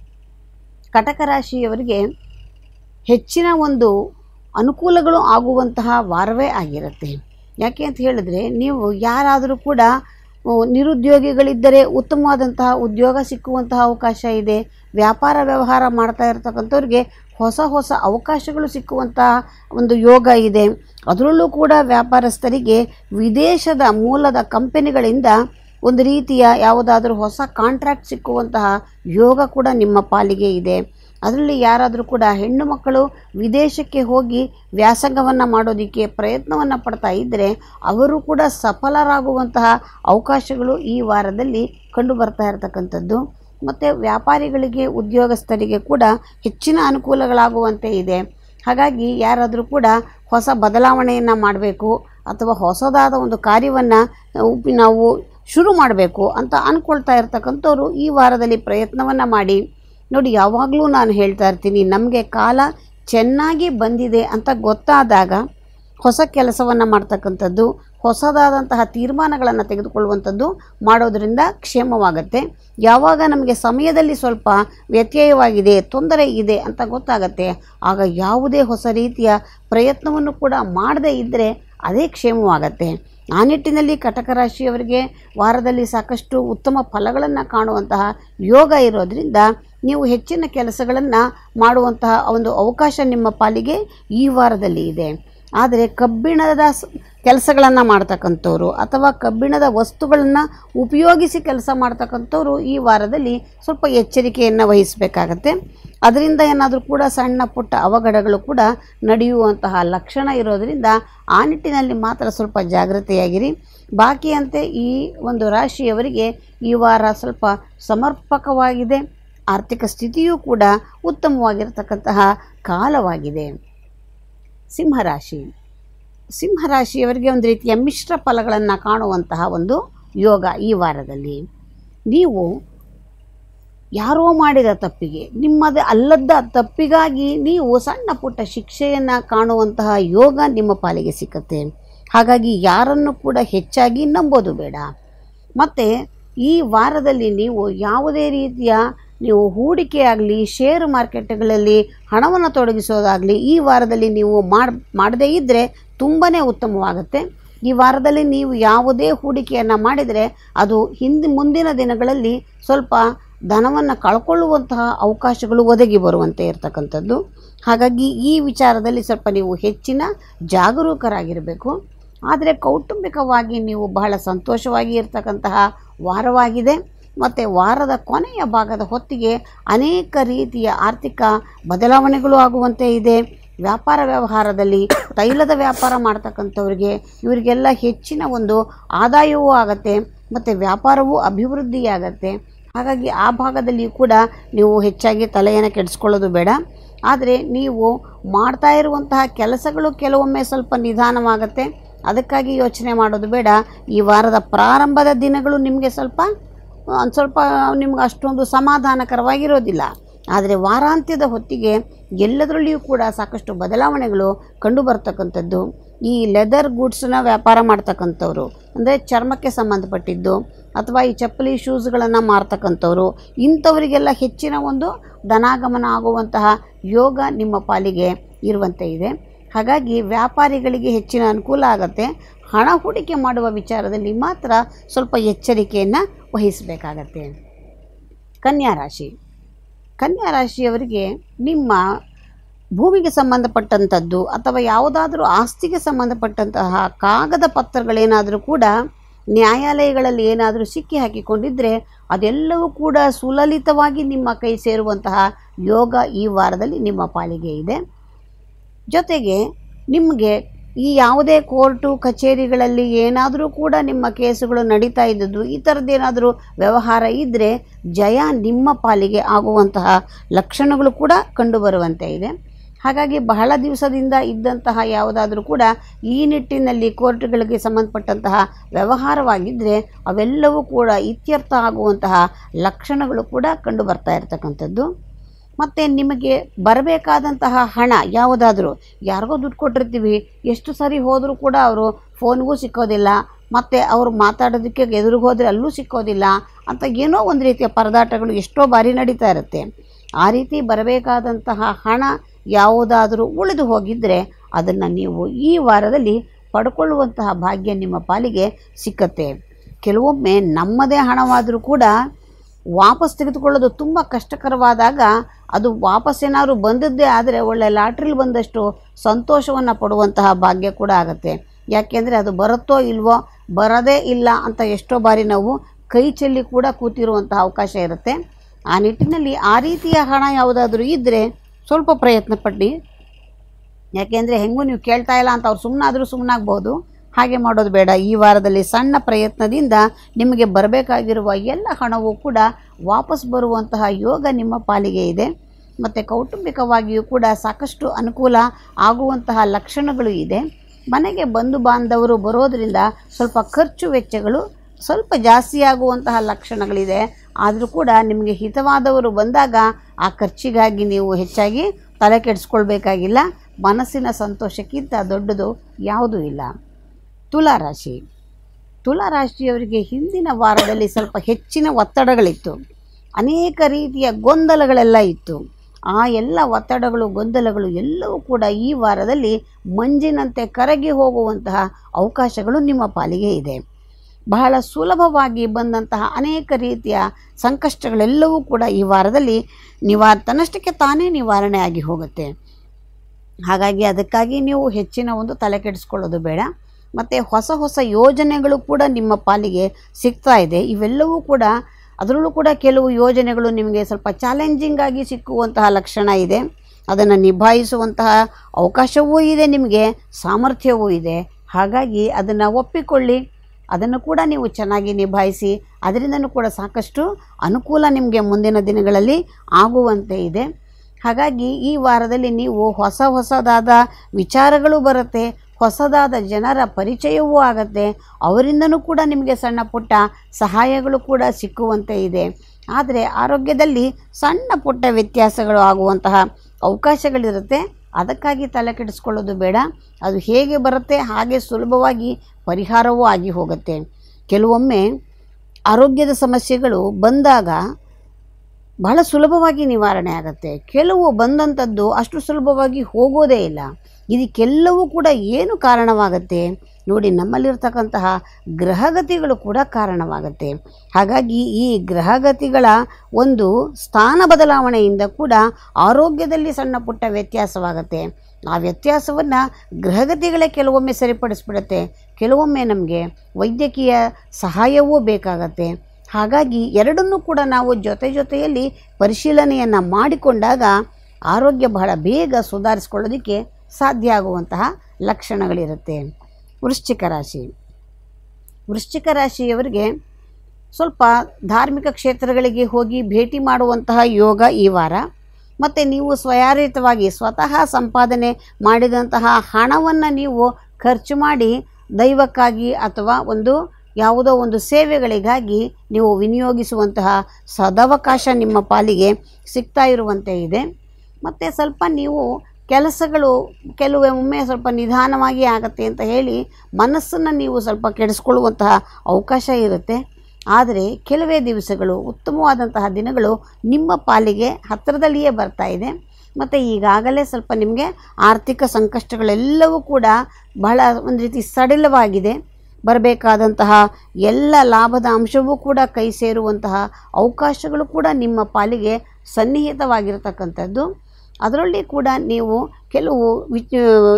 ಕಟಕ ರಾಶಿಯವರಿಗೆ ಹೆಚ್ಚಿನ ಒಂದು ಅನುಕೂಲಗಳು ಆಗುವಂತಹ ವಾರವೇ ಆಗಿರುತ್ತೆ ಯಾಕೆ ಅಂತ ಹೇಳಿದ್ರೆ ನೀವು ಯಾರಾದರೂ ಕೂಡ ಆ, ನಿರುದ್ಯೋಗಿಗಳಿದ್ದರೆ ಉತ್ತಮವಾದಂತಹ ಉದ್ಯೋಗ ಸಿಕ್ಕುವಂತಹ ಅವಕಾಶ ಇದೆ ವ್ಯಾಪಾರ ವ್ಯವಹಾರ ಮಾಡ್ತಾ ಇರ್ತಕ್ಕಂಥವ್ರಿಗೆ ಹೊಸ ಹೊಸ ಅವಕಾಶಗಳು ಸಿಕ್ಕುವಂತಹ ಒಂದು ಯೋಗ ಇದೆ ಅದರಲ್ಲೂ ಕೂಡ ವ್ಯಾಪಾರಸ್ಥರಿಗೆ ವಿದೇಶದ ಮೂಲದ ಕಂಪನಿಗಳಿಂದ ಒಂದು ರೀತಿಯ ಯಾವುದಾದ್ರೂ ಹೊಸ ಕಾಂಟ್ರಾಕ್ಟ್ ಸಿಕ್ಕುವಂತಹ ಯೋಗ ಕೂಡ ನಿಮ್ಮ ಪಾಲಿಗೆ ಇದೆ ಅದರಲ್ಲಿ ಯಾರಾದರೂ ಕೂಡ ಹೆಣ್ಣು ಮಕ್ಕಳು ವಿದೇಶಕ್ಕೆ ಹೋಗಿ ವ್ಯಾಸಂಗವನ್ನು ಮಾಡೋದಕ್ಕೆ ಪ್ರಯತ್ನವನ್ನು ಪಡ್ತಾ ಇದ್ದರೆ ಅವರು ಕೂಡ ಸಫಲರಾಗುವಂತಹ ಅವಕಾಶಗಳು ಈ ವಾರದಲ್ಲಿ ಕಂಡು ಬರ್ತಾ ಇರತಕ್ಕಂಥದ್ದು ಮತ್ತು ವ್ಯಾಪಾರಿಗಳಿಗೆ ಉದ್ಯೋಗಸ್ಥರಿಗೆ ಕೂಡ ಹೆಚ್ಚಿನ ಅನುಕೂಲಗಳಾಗುವಂತೆ ಇದೆ ಹಾಗಾಗಿ ಯಾರಾದರೂ ಕೂಡ ಹೊಸ ಬದಲಾವಣೆಯನ್ನು ಮಾಡಬೇಕು ಅಥವಾ ಹೊಸದಾದ ಒಂದು ಕಾರ್ಯವನ್ನು ನಾವು ಶುರು ಮಾಡಬೇಕು ಅಂತ ಅಂದ್ಕೊಳ್ತಾ ಇರ್ತಕ್ಕಂಥವ್ರು ಈ ವಾರದಲ್ಲಿ ಪ್ರಯತ್ನವನ್ನು ಮಾಡಿ ನೋಡಿ ಯಾವಾಗಲೂ ನಾನು ಹೇಳ್ತಾ ಇರ್ತೀನಿ ನಮಗೆ ಕಾಲ ಚೆನ್ನಾಗಿ ಬಂದಿದೆ ಅಂತ ಗೊತ್ತಾದಾಗ ಹೊಸ ಕೆಲಸವನ್ನು ಮಾಡ್ತಕ್ಕಂಥದ್ದು ಹೊಸದಾದಂತಹ ತೀರ್ಮಾನಗಳನ್ನು ತೆಗೆದುಕೊಳ್ಳುವಂಥದ್ದು ಮಾಡೋದರಿಂದ ಕ್ಷೇಮವಾಗುತ್ತೆ ಯಾವಾಗ ನಮಗೆ ಸಮಯದಲ್ಲಿ ಸ್ವಲ್ಪ ವ್ಯತ್ಯಯವಾಗಿದೆ ತೊಂದರೆ ಇದೆ ಅಂತ ಗೊತ್ತಾಗತ್ತೆ ಆಗ ಯಾವುದೇ ಹೊಸ ರೀತಿಯ ಪ್ರಯತ್ನವನ್ನು ಕೂಡ ಮಾಡದೇ ಇದ್ದರೆ ಅದೇ ಕ್ಷೇಮವಾಗತ್ತೆ ಆ ನಿಟ್ಟಿನಲ್ಲಿ ಕಟಕ ರಾಶಿಯವರಿಗೆ ವಾರದಲ್ಲಿ ಸಾಕಷ್ಟು ಉತ್ತಮ ಫಲಗಳನ್ನು ಕಾಣುವಂತಹ ಯೋಗ ಇರೋದ್ರಿಂದ ನೀವು ಹೆಚ್ಚಿನ ಕೆಲಸಗಳನ್ನು ಮಾಡುವಂತಹ ಒಂದು ಅವಕಾಶ ನಿಮ್ಮ ಪಾಲಿಗೆ ಈ ವಾರದಲ್ಲಿ ಇದೆ ಆದರೆ ಕಬ್ಬಿಣದ ಕೆಲಸಗಳನ್ನು ಮಾಡ್ತಕ್ಕಂಥವ್ರು ಅಥವಾ ಕಬ್ಬಿಣದ ವಸ್ತುಗಳನ್ನು ಉಪಯೋಗಿಸಿ ಕೆಲಸ ಮಾಡ್ತಕ್ಕಂಥವ್ರು ಈ ವಾರದಲ್ಲಿ ಸ್ವಲ್ಪ ಎಚ್ಚರಿಕೆಯನ್ನು ವಹಿಸಬೇಕಾಗತ್ತೆ ಅದರಿಂದ ಏನಾದರೂ ಕೂಡ ಸಣ್ಣ ಪುಟ್ಟ ಅವಘಡಗಳು ಕೂಡ ನಡೆಯುವಂತಹ ಲಕ್ಷಣ ಇರೋದರಿಂದ ಆ ನಿಟ್ಟಿನಲ್ಲಿ ಮಾತ್ರ ಸ್ವಲ್ಪ ಜಾಗ್ರತೆಯಾಗಿರಿ ಬಾಕಿಯಂತೆ ಈ ಒಂದು ರಾಶಿಯವರಿಗೆ ಈ ವಾರ ಸ್ವಲ್ಪ ಸಮರ್ಪಕವಾಗಿದೆ ಆರ್ಥಿಕ ಸ್ಥಿತಿಯೂ ಕೂಡ ಉತ್ತಮವಾಗಿರತಕ್ಕಂತಹ ಕಾಲವಾಗಿದೆ ಸಿಂಹರಾಶಿ ಸಿಂಹರಾಶಿಯವರಿಗೆ ಒಂದು ರೀತಿಯ ಮಿಶ್ರ ಫಲಗಳನ್ನು ಕಾಣುವಂತಹ ಒಂದು ಯೋಗ ಈ ವಾರದಲ್ಲಿ ನೀವು ಯಾರೋ ಮಾಡಿದ ತಪ್ಪಿಗೆ ನಿಮ್ಮದೇ ಅಲ್ಲದ ತಪ್ಪಿಗಾಗಿ ನೀವು ಸಣ್ಣ ಪುಟ್ಟ ಶಿಕ್ಷೆಯನ್ನು ಕಾಣುವಂತಹ ಯೋಗ ನಿಮ್ಮ ಪಾಲಿಗೆ ಸಿಕ್ಕತ್ತೆ ಹಾಗಾಗಿ ಯಾರನ್ನು ಕೂಡ ಹೆಚ್ಚಾಗಿ ನಂಬೋದು ಬೇಡ ಮತ್ತು ಈ ವಾರದಲ್ಲಿ ನೀವು ಯಾವುದೇ ರೀತಿಯ ನೀವು ಹೂಡಿಕೆ ಆಗಲಿ ಶೇರು ಮಾರ್ಕೆಟ್ಗಳಲ್ಲಿ ಹಣವನ್ನು ತೊಡಗಿಸೋದಾಗಲಿ ಈ ವಾರದಲ್ಲಿ ನೀವು ಮಾಡ್ ಮಾಡದೇ ಇದ್ದರೆ ತುಂಬಾ ಉತ್ತಮವಾಗುತ್ತೆ ಈ ವಾರದಲ್ಲಿ ನೀವು ಯಾವುದೇ ಹೂಡಿಕೆಯನ್ನು ಮಾಡಿದರೆ ಅದು ಹಿಂದೆ ಮುಂದಿನ ದಿನಗಳಲ್ಲಿ ಸ್ವಲ್ಪ ಧನವನ್ನು ಕಳ್ಕೊಳ್ಳುವಂತಹ ಅವಕಾಶಗಳು ಒದಗಿ ಬರುವಂತೆ ಇರತಕ್ಕಂಥದ್ದು ಹಾಗಾಗಿ ಈ ವಿಚಾರದಲ್ಲಿ ಸ್ವಲ್ಪ ನೀವು ಹೆಚ್ಚಿನ ಜಾಗರೂಕರಾಗಿರಬೇಕು ಆದರೆ ಕೌಟುಂಬಿಕವಾಗಿ ನೀವು ಬಹಳ ಸಂತೋಷವಾಗಿ ಇರತಕ್ಕಂತಹ ವಾರವಾಗಿದೆ ಮತ್ತು ವಾರದ ಕೊನೆಯ ಭಾಗದ ಹೊತ್ತಿಗೆ ಅನೇಕ ರೀತಿಯ ಆರ್ಥಿಕ ಬದಲಾವಣೆಗಳು ಆಗುವಂತೆ ಇದೆ ವ್ಯಾಪಾರ ವ್ಯವಹಾರದಲ್ಲಿ ತೈಲದ ವ್ಯಾಪಾರ ಮಾಡ್ತಕ್ಕಂಥವ್ರಿಗೆ ಇವರಿಗೆಲ್ಲ ಹೆಚ್ಚಿನ ಒಂದು ಆದಾಯವೂ ಆಗತ್ತೆ ಮತ್ತು ವ್ಯಾಪಾರವೂ ಅಭಿವೃದ್ಧಿಯಾಗತ್ತೆ ಹಾಗಾಗಿ ಆ ಭಾಗದಲ್ಲಿ ಕೂಡ ನೀವು ಹೆಚ್ಚಾಗಿ ತಲೆಯನ್ನು ಕೆಡಿಸ್ಕೊಳ್ಳೋದು ಬೇಡ ಆದರೆ ನೀವು ಮಾಡ್ತಾ ಇರುವಂತಹ ಕೆಲಸಗಳು ಕೆಲವೊಮ್ಮೆ ಸ್ವಲ್ಪ ನಿಧಾನವಾಗುತ್ತೆ ಅದಕ್ಕಾಗಿ ಯೋಚನೆ ಮಾಡೋದು ಬೇಡ ಈ ವಾರದ ಪ್ರಾರಂಭದ ದಿನಗಳು ನಿಮಗೆ ಸ್ವಲ್ಪ ಒಂದು ಸ್ವಲ್ಪ ನಿಮ್ಗೆ ಅಷ್ಟೊಂದು ಸಮಾಧಾನಕರವಾಗಿರೋದಿಲ್ಲ ಆದರೆ ವಾರಾಂತ್ಯದ ಹೊತ್ತಿಗೆ ಎಲ್ಲದರಲ್ಲಿಯೂ ಕೂಡ ಸಾಕಷ್ಟು ಬದಲಾವಣೆಗಳು ಕಂಡು ಬರ್ತಕ್ಕಂಥದ್ದು ಈ ಲೆದರ್ ಗೂಡ್ಸನ್ನ ವ್ಯಾಪಾರ ಮಾಡ್ತಕ್ಕಂಥವ್ರು ಅಂದರೆ ಚರ್ಮಕ್ಕೆ ಸಂಬಂಧಪಟ್ಟಿದ್ದು ಅಥವಾ ಈ ಚಪ್ಪಲಿ ಶೂಸ್ಗಳನ್ನು ಮಾರ್ತಕ್ಕಂಥವ್ರು ಇಂಥವರಿಗೆಲ್ಲ ಹೆಚ್ಚಿನ ಒಂದು ಧನಾಗಮನ ಆಗುವಂತಹ ಯೋಗ ನಿಮ್ಮ ಪಾಲಿಗೆ ಇರುವಂತೆ ಇದೆ ಹಾಗಾಗಿ ವ್ಯಾಪಾರಿಗಳಿಗೆ ಹೆಚ್ಚಿನ ಅನುಕೂಲ ಆಗುತ್ತೆ ಹಣ ಹೂಡಿಕೆ ಮಾಡುವ ವಿಚಾರದಲ್ಲಿ ಮಾತ್ರ ಸ್ವಲ್ಪ ಎಚ್ಚರಿಕೆಯನ್ನು ವಹಿಸಬೇಕಾಗತ್ತೆ ಕನ್ಯಾ ರಾಶಿ ಕನ್ಯಾ ರಾಶಿಯವರಿಗೆ ನಿಮ್ಮ ಭೂಮಿಗೆ ಸಂಬಂಧಪಟ್ಟಂಥದ್ದು ಅಥವಾ ಯಾವುದಾದ್ರೂ ಆಸ್ತಿಗೆ ಸಂಬಂಧಪಟ್ಟಂತಹ ಕಾಗದ ಪತ್ರಗಳೇನಾದರೂ ಕೂಡ ನ್ಯಾಯಾಲಯಗಳಲ್ಲಿ ಏನಾದರೂ ಸಿಕ್ಕಿ ಹಾಕಿಕೊಂಡಿದ್ದರೆ ಅದೆಲ್ಲವೂ ಕೂಡ ಸುಲಲಿತವಾಗಿ ನಿಮ್ಮ ಕೈ ಸೇರುವಂತಹ ಯೋಗ ಈ ವಾರದಲ್ಲಿ ನಿಮ್ಮ ಪಾಲಿಗೆ ಇದೆ ಜೊತೆಗೆ ನಿಮಗೆ ಈ ಯಾವುದೇ ಕೋರ್ಟು ಕಚೇರಿಗಳಲ್ಲಿ ಏನಾದರೂ ಕೂಡ ನಿಮ್ಮ ಕೇಸುಗಳು ನಡೀತಾ ಇದ್ದದ್ದು ಈ ಥರದ್ದೇನಾದರೂ ವ್ಯವಹಾರ ಇದ್ದರೆ ಜಯ ನಿಮ್ಮ ಪಾಲಿಗೆ ಆಗುವಂತಹ ಲಕ್ಷಣಗಳು ಕೂಡ ಕಂಡುಬರುವಂತೆ ಇದೆ ಹಾಗಾಗಿ ಬಹಳ ದಿವಸದಿಂದ ಇದ್ದಂತಹ ಯಾವುದಾದ್ರೂ ಕೂಡ ಈ ನಿಟ್ಟಿನಲ್ಲಿ ಕೋರ್ಟ್ಗಳಿಗೆ ಸಂಬಂಧಪಟ್ಟಂತಹ ವ್ಯವಹಾರವಾಗಿದ್ದರೆ ಅವೆಲ್ಲವೂ ಕೂಡ ಇತ್ಯರ್ಥ ಆಗುವಂತಹ ಲಕ್ಷಣಗಳು ಕೂಡ ಕಂಡು ಬರ್ತಾ ಇರತಕ್ಕಂಥದ್ದು ಮತ್ತು ನಿಮಗೆ ಬರಬೇಕಾದಂತಹ ಹಣ ಯಾವುದಾದ್ರೂ ಯಾರಿಗೋ ದುಡ್ಡು ಕೊಟ್ಟಿರ್ತೀವಿ ಎಷ್ಟು ಸರಿ ಹೋದರೂ ಕೂಡ ಅವರು ಫೋನ್ಗೂ ಸಿಕ್ಕೋದಿಲ್ಲ ಮತ್ತು ಅವರು ಮಾತಾಡೋದಕ್ಕೆ ಎದುರಿಗೆ ಹೋದರೆ ಅಲ್ಲೂ ಸಿಕ್ಕೋದಿಲ್ಲ ಅಂತ ಏನೋ ಒಂದು ರೀತಿಯ ಪರದಾಟಗಳು ಎಷ್ಟೋ ಬಾರಿ ನಡೀತಾ ಇರುತ್ತೆ ಆ ರೀತಿ ಬರಬೇಕಾದಂತಹ ಹಣ ಯಾವುದಾದರೂ ಉಳಿದು ಹೋಗಿದ್ದರೆ ಅದನ್ನು ನೀವು ಈ ವಾರದಲ್ಲಿ ಪಡ್ಕೊಳ್ಳುವಂತಹ ಭಾಗ್ಯ ನಿಮ್ಮ ಪಾಲಿಗೆ ಸಿಕ್ಕತ್ತೆ ಕೆಲವೊಮ್ಮೆ ನಮ್ಮದೇ ಹಣವಾದರೂ ಕೂಡ ವಾಪಸ್ ತೆಗೆದುಕೊಳ್ಳೋದು ತುಂಬ ಕಷ್ಟಕರವಾದಾಗ ಅದು ವಾಪಸ್ ಏನಾದ್ರು ಬಂದದ್ದೇ ಆದರೆ ಒಳ್ಳೆ ಲಾಟ್ರಿಲಿ ಬಂದಷ್ಟು ಸಂತೋಷವನ್ನು ಪಡುವಂತಹ ಭಾಗ್ಯ ಕೂಡ ಆಗುತ್ತೆ ಯಾಕೆಂದರೆ ಅದು ಬರುತ್ತೋ ಇಲ್ವೋ ಬರದೇ ಇಲ್ಲ ಅಂತ ಎಷ್ಟೋ ಬಾರಿ ನಾವು ಕೈ ಚೆಲ್ಲಿ ಕೂಡ ಕೂತಿರುವಂತಹ ಅವಕಾಶ ಇರುತ್ತೆ ಆ ನಿಟ್ಟಿನಲ್ಲಿ ಆ ರೀತಿಯ ಹಣ ಯಾವುದಾದ್ರೂ ಇದ್ದರೆ ಸ್ವಲ್ಪ ಪ್ರಯತ್ನ ಪಟ್ಟು ಯಾಕೆಂದರೆ ಹೆಂಗೂ ನೀವು ಕೇಳ್ತಾ ಇಲ್ಲ ಅಂತ ಅವ್ರು ಸುಮ್ಮನಾದರೂ ಸುಮ್ಮನಾಗ್ಬೋದು ಹಾಗೆ ಮಾಡೋದು ಬೇಡ ಈ ವಾರದಲ್ಲಿ ಸಣ್ಣ ಪ್ರಯತ್ನದಿಂದ ನಿಮಗೆ ಬರಬೇಕಾಗಿರುವ ಎಲ್ಲ ಹಣವೂ ಕೂಡ ವಾಪಸ್ ಬರುವಂತಹ ಯೋಗ ನಿಮ್ಮ ಪಾಲಿಗೆ ಇದೆ ಮತ್ತು ಕೌಟುಂಬಿಕವಾಗಿಯೂ ಕೂಡ ಸಾಕಷ್ಟು ಅನುಕೂಲ ಆಗುವಂತಹ ಲಕ್ಷಣಗಳು ಇದೆ ಮನೆಗೆ ಬಂಧು ಬಾಂಧವರು ಬರೋದರಿಂದ ಸ್ವಲ್ಪ ಖರ್ಚು ವೆಚ್ಚಗಳು ಸ್ವಲ್ಪ ಜಾಸ್ತಿ ಆಗುವಂತಹ ಲಕ್ಷಣಗಳಿದೆ ಆದರೂ ಕೂಡ ನಿಮಗೆ ಹಿತವಾದವರು ಬಂದಾಗ ಆ ಖರ್ಚಿಗಾಗಿ ನೀವು ಹೆಚ್ಚಾಗಿ ತಲೆ ಕೆಡಿಸ್ಕೊಳ್ಬೇಕಾಗಿಲ್ಲ ಮನಸ್ಸಿನ ಸಂತೋಷಕ್ಕಿಂತ ದೊಡ್ಡದು ಯಾವುದೂ ಇಲ್ಲ ತುಲಾರಾಶಿ ತುಲಾರಾಶಿಯವರಿಗೆ ಹಿಂದಿನ ವಾರದಲ್ಲಿ ಸ್ವಲ್ಪ ಹೆಚ್ಚಿನ ಒತ್ತಡಗಳಿತ್ತು ಅನೇಕ ರೀತಿಯ ಗೊಂದಲಗಳೆಲ್ಲ ಇತ್ತು ಆ ಎಲ್ಲ ಒತ್ತಡಗಳು ಗೊಂದಲಗಳು ಎಲ್ಲವೂ ಕೂಡ ಈ ವಾರದಲ್ಲಿ ಮಂಜಿನಂತೆ ಕರಗಿ ಹೋಗುವಂತಹ ಅವಕಾಶಗಳು ನಿಮ್ಮ ಪಾಲಿಗೆ ಇದೆ ಬಹಳ ಸುಲಭವಾಗಿ ಬಂದಂತಹ ಅನೇಕ ರೀತಿಯ ಸಂಕಷ್ಟಗಳೆಲ್ಲವೂ ಕೂಡ ಈ ವಾರದಲ್ಲಿ ನಿವಾರ ತನ್ನಷ್ಟಕ್ಕೆ ತಾನೇ ನಿವಾರಣೆ ಆಗಿ ಹೋಗುತ್ತೆ ಹಾಗಾಗಿ ಅದಕ್ಕಾಗಿ ನೀವು ಹೆಚ್ಚಿನ ಒಂದು ತಲೆ ಕೆಡಿಸ್ಕೊಳ್ಳೋದು ಬೇಡ ಮತ್ತು ಹೊಸ ಹೊಸ ಯೋಜನೆಗಳು ಕೂಡ ನಿಮ್ಮ ಪಾಲಿಗೆ ಸಿಗ್ತಾ ಇದೆ ಇವೆಲ್ಲವೂ ಕೂಡ ಅದರಲ್ಲೂ ಕೂಡ ಕೆಲವು ಯೋಜನೆಗಳು ನಿಮಗೆ ಸ್ವಲ್ಪ ಚಾಲೆಂಜಿಂಗ್ ಆಗಿ ಸಿಕ್ಕುವಂತಹ ಲಕ್ಷಣ ಇದೆ ಅದನ್ನು ನಿಭಾಯಿಸುವಂತಹ ಅವಕಾಶವೂ ಇದೆ ನಿಮಗೆ ಸಾಮರ್ಥ್ಯವೂ ಇದೆ ಹಾಗಾಗಿ ಅದನ್ನು ಒಪ್ಪಿಕೊಳ್ಳಿ ಅದನ್ನು ಕೂಡ ನೀವು ಚೆನ್ನಾಗಿ ನಿಭಾಯಿಸಿ ಅದರಿಂದನೂ ಕೂಡ ಸಾಕಷ್ಟು ಅನುಕೂಲ ನಿಮಗೆ ಮುಂದಿನ ದಿನಗಳಲ್ಲಿ ಆಗುವಂತೆ ಇದೆ ಹಾಗಾಗಿ ಈ ವಾರದಲ್ಲಿ ನೀವು ಹೊಸ ಹೊಸದಾದ ವಿಚಾರಗಳು ಬರುತ್ತೆ ಹೊಸದಾದ ಜನರ ಪರಿಚಯವೂ ಆಗುತ್ತೆ ಅವರಿಂದನೂ ಕೂಡ ನಿಮಗೆ ಸಣ್ಣ ಪುಟ್ಟ ಸಹಾಯಗಳು ಕೂಡ ಸಿಕ್ಕುವಂತೆ ಇದೆ ಆದರೆ ಆರೋಗ್ಯದಲ್ಲಿ ಸಣ್ಣ ಪುಟ್ಟ ವ್ಯತ್ಯಾಸಗಳು ಆಗುವಂತಹ ಅವಕಾಶಗಳಿರುತ್ತೆ ಅದಕ್ಕಾಗಿ ತಲೆ ಕೆಡಿಸ್ಕೊಳ್ಳೋದು ಬೇಡ ಅದು ಹೇಗೆ ಬರುತ್ತೆ ಹಾಗೆ ಸುಲಭವಾಗಿ ಪರಿಹಾರವೂ ಆಗಿ ಹೋಗುತ್ತೆ ಕೆಲವೊಮ್ಮೆ ಆರೋಗ್ಯದ ಸಮಸ್ಯೆಗಳು ಬಂದಾಗ ಬಹಳ ಸುಲಭವಾಗಿ ನಿವಾರಣೆ ಆಗುತ್ತೆ ಕೆಲವು ಬಂದಂಥದ್ದು ಅಷ್ಟು ಸುಲಭವಾಗಿ ಹೋಗೋದೇ ಇಲ್ಲ ಇದಕ್ಕೆಲ್ಲವೂ ಕೂಡ ಏನು ಕಾರಣವಾಗುತ್ತೆ ನೋಡಿ ನಮ್ಮಲ್ಲಿರ್ತಕ್ಕಂತಹ ಗ್ರಹಗತಿಗಳು ಕೂಡ ಕಾರಣವಾಗುತ್ತೆ ಹಾಗಾಗಿ ಈ ಗ್ರಹಗತಿಗಳ ಒಂದು ಸ್ಥಾನ ಬದಲಾವಣೆಯಿಂದ ಕೂಡ ಆರೋಗ್ಯದಲ್ಲಿ ಸಣ್ಣ ಪುಟ್ಟ ವ್ಯತ್ಯಾಸವಾಗುತ್ತೆ ಆ ವ್ಯತ್ಯಾಸವನ್ನು ಗ್ರಹಗತಿಗಳೇ ಕೆಲವೊಮ್ಮೆ ಸರಿಪಡಿಸ್ಬಿಡುತ್ತೆ ಕೆಲವೊಮ್ಮೆ ನಮಗೆ ವೈದ್ಯಕೀಯ ಸಹಾಯವೂ ಬೇಕಾಗತ್ತೆ ಹಾಗಾಗಿ ಎರಡನ್ನೂ ಕೂಡ ನಾವು ಜೊತೆ ಜೊತೆಯಲ್ಲಿ ಪರಿಶೀಲನೆಯನ್ನು ಮಾಡಿಕೊಂಡಾಗ ಆರೋಗ್ಯ ಬಹಳ ಬೇಗ ಸುಧಾರಿಸ್ಕೊಳ್ಳೋದಕ್ಕೆ ಸಾಧ್ಯ ಆಗುವಂತಹ ಲಕ್ಷಣಗಳಿರುತ್ತೆ ವೃಶ್ಚಿಕ ರಾಶಿ ವೃಶ್ಚಿಕ ರಾಶಿಯವರಿಗೆ ಸ್ವಲ್ಪ ಧಾರ್ಮಿಕ ಕ್ಷೇತ್ರಗಳಿಗೆ ಹೋಗಿ ಭೇಟಿ ಮಾಡುವಂತಹ ಯೋಗ ಈ ವಾರ ಮತ್ತು ನೀವು ಸ್ವಯಾರಿತವಾಗಿ ಸ್ವತಃ ಸಂಪಾದನೆ ಮಾಡಿದಂತಹ ಹಣವನ್ನು ನೀವು ಖರ್ಚು ಮಾಡಿ ದೈವಕ್ಕಾಗಿ ಅಥವಾ ಒಂದು ಯಾವುದೋ ಒಂದು ಸೇವೆಗಳಿಗಾಗಿ ನೀವು ವಿನಿಯೋಗಿಸುವಂತಹ ಸದವಕಾಶ ನಿಮ್ಮ ಪಾಲಿಗೆ ಸಿಗ್ತಾ ಇರುವಂತೆ ಇದೆ ಮತ್ತು ಸ್ವಲ್ಪ ನೀವು ಕೆಲಸಗಳು ಕೆಲವೊಮ್ಮೆ ಸ್ವಲ್ಪ ನಿಧಾನವಾಗಿ ಆಗುತ್ತೆ ಅಂತ ಹೇಳಿ ಮನಸ್ಸನ್ನು ನೀವು ಸ್ವಲ್ಪ ಕೆಡಿಸ್ಕೊಳ್ಳುವಂತಹ ಅವಕಾಶ ಇರುತ್ತೆ ಆದರೆ ಕೆಲವೇ ದಿವಸಗಳು ಉತ್ತಮವಾದಂತಹ ದಿನಗಳು ನಿಮ್ಮ ಪಾಲಿಗೆ ಹತ್ತಿರದಲ್ಲಿಯೇ ಬರ್ತಾ ಇದೆ ಮತ್ತು ಈಗಾಗಲೇ ಸ್ವಲ್ಪ ನಿಮಗೆ ಆರ್ಥಿಕ ಸಂಕಷ್ಟಗಳೆಲ್ಲವೂ ಕೂಡ ಬಹಳ ಒಂದು ರೀತಿ ಸಡಿಲವಾಗಿದೆ ಬರಬೇಕಾದಂತಹ ಎಲ್ಲ ಲಾಭದ ಅಂಶವೂ ಕೂಡ ಕೈ ಸೇರುವಂತಹ ಅವಕಾಶಗಳು ಕೂಡ ನಿಮ್ಮ ಪಾಲಿಗೆ ಸನ್ನಿಹಿತವಾಗಿರತಕ್ಕಂಥದ್ದು ಅದರಲ್ಲಿ ಕೂಡ ನೀವು ಕೆಲವು ವಿಚ್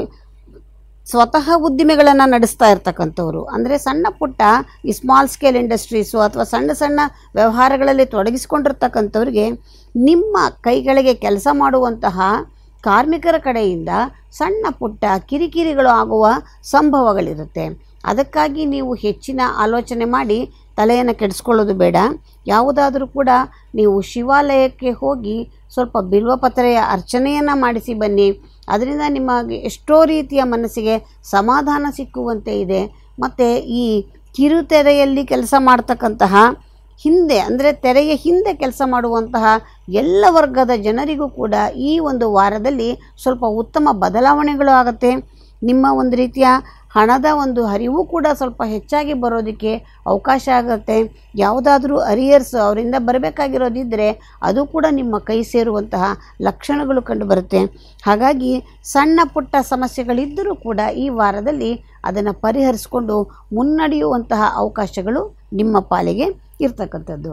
ಸ್ವತಃ ಉದ್ದಿಮೆಗಳನ್ನು ನಡೆಸ್ತಾ ಇರ್ತಕ್ಕಂಥವ್ರು ಅಂದರೆ ಸಣ್ಣ ಪುಟ್ಟ ಈ ಸ್ಮಾಲ್ ಸ್ಕೇಲ್ ಇಂಡಸ್ಟ್ರೀಸು ಅಥವಾ ಸಣ್ಣ ಸಣ್ಣ ವ್ಯವಹಾರಗಳಲ್ಲಿ ತೊಡಗಿಸ್ಕೊಂಡಿರ್ತಕ್ಕಂಥವ್ರಿಗೆ ನಿಮ್ಮ ಕೈಗಳಿಗೆ ಕೆಲಸ ಮಾಡುವಂತಹ ಕಾರ್ಮಿಕರ ಕಡೆಯಿಂದ ಸಣ್ಣ ಪುಟ್ಟ ಕಿರಿಕಿರಿಗಳು ಆಗುವ ಸಂಭವಗಳಿರುತ್ತೆ ಅದಕ್ಕಾಗಿ ನೀವು ಹೆಚ್ಚಿನ ಆಲೋಚನೆ ಮಾಡಿ ತಲೆಯನ್ನು ಕೆಡಿಸ್ಕೊಳ್ಳೋದು ಬೇಡ ಯಾವುದಾದ್ರೂ ಕೂಡ ನೀವು ಶಿವಾಲಯಕ್ಕೆ ಹೋಗಿ ಸ್ವಲ್ಪ ಬಿಲ್ವಪತ್ರೆಯ ಅರ್ಚನೆಯನ್ನು ಮಾಡಿಸಿ ಬನ್ನಿ ಅದರಿಂದ ನಿಮಗೆ ಎಷ್ಟೋ ರೀತಿಯ ಮನಸ್ಸಿಗೆ ಸಮಾಧಾನ ಸಿಕ್ಕುವಂತೆ ಇದೆ ಮತ್ತು ಈ ಕಿರುತೆರೆಯಲ್ಲಿ ಕೆಲಸ ಮಾಡ್ತಕ್ಕಂತಹ ಹಿಂದೆ ಅಂದರೆ ತೆರೆಯ ಹಿಂದೆ ಕೆಲಸ ಮಾಡುವಂತಹ ಎಲ್ಲ ವರ್ಗದ ಜನರಿಗೂ ಕೂಡ ಈ ಒಂದು ವಾರದಲ್ಲಿ ಸ್ವಲ್ಪ ಉತ್ತಮ ಬದಲಾವಣೆಗಳು ಆಗುತ್ತೆ ನಿಮ್ಮ ಒಂದು ರೀತಿಯ ಹಣದ ಒಂದು ಹರಿವು ಕೂಡ ಸ್ವಲ್ಪ ಹೆಚ್ಚಾಗಿ ಬರೋದಕ್ಕೆ ಅವಕಾಶ ಆಗುತ್ತೆ ಯಾವುದಾದ್ರೂ ಅರಿಯರ್ಸ್ ಅವರಿಂದ ಬರಬೇಕಾಗಿರೋದಿದ್ದರೆ ಅದು ಕೂಡ ನಿಮ್ಮ ಕೈ ಸೇರುವಂತಹ ಲಕ್ಷಣಗಳು ಕಂಡುಬರುತ್ತೆ ಹಾಗಾಗಿ ಸಣ್ಣ ಪುಟ್ಟ ಸಮಸ್ಯೆಗಳಿದ್ದರೂ ಕೂಡ ಈ ವಾರದಲ್ಲಿ ಅದನ್ನು ಪರಿಹರಿಸಿಕೊಂಡು ಮುನ್ನಡೆಯುವಂತಹ ಅವಕಾಶಗಳು ನಿಮ್ಮ ಪಾಲಿಗೆ ಇರ್ತಕ್ಕಂಥದ್ದು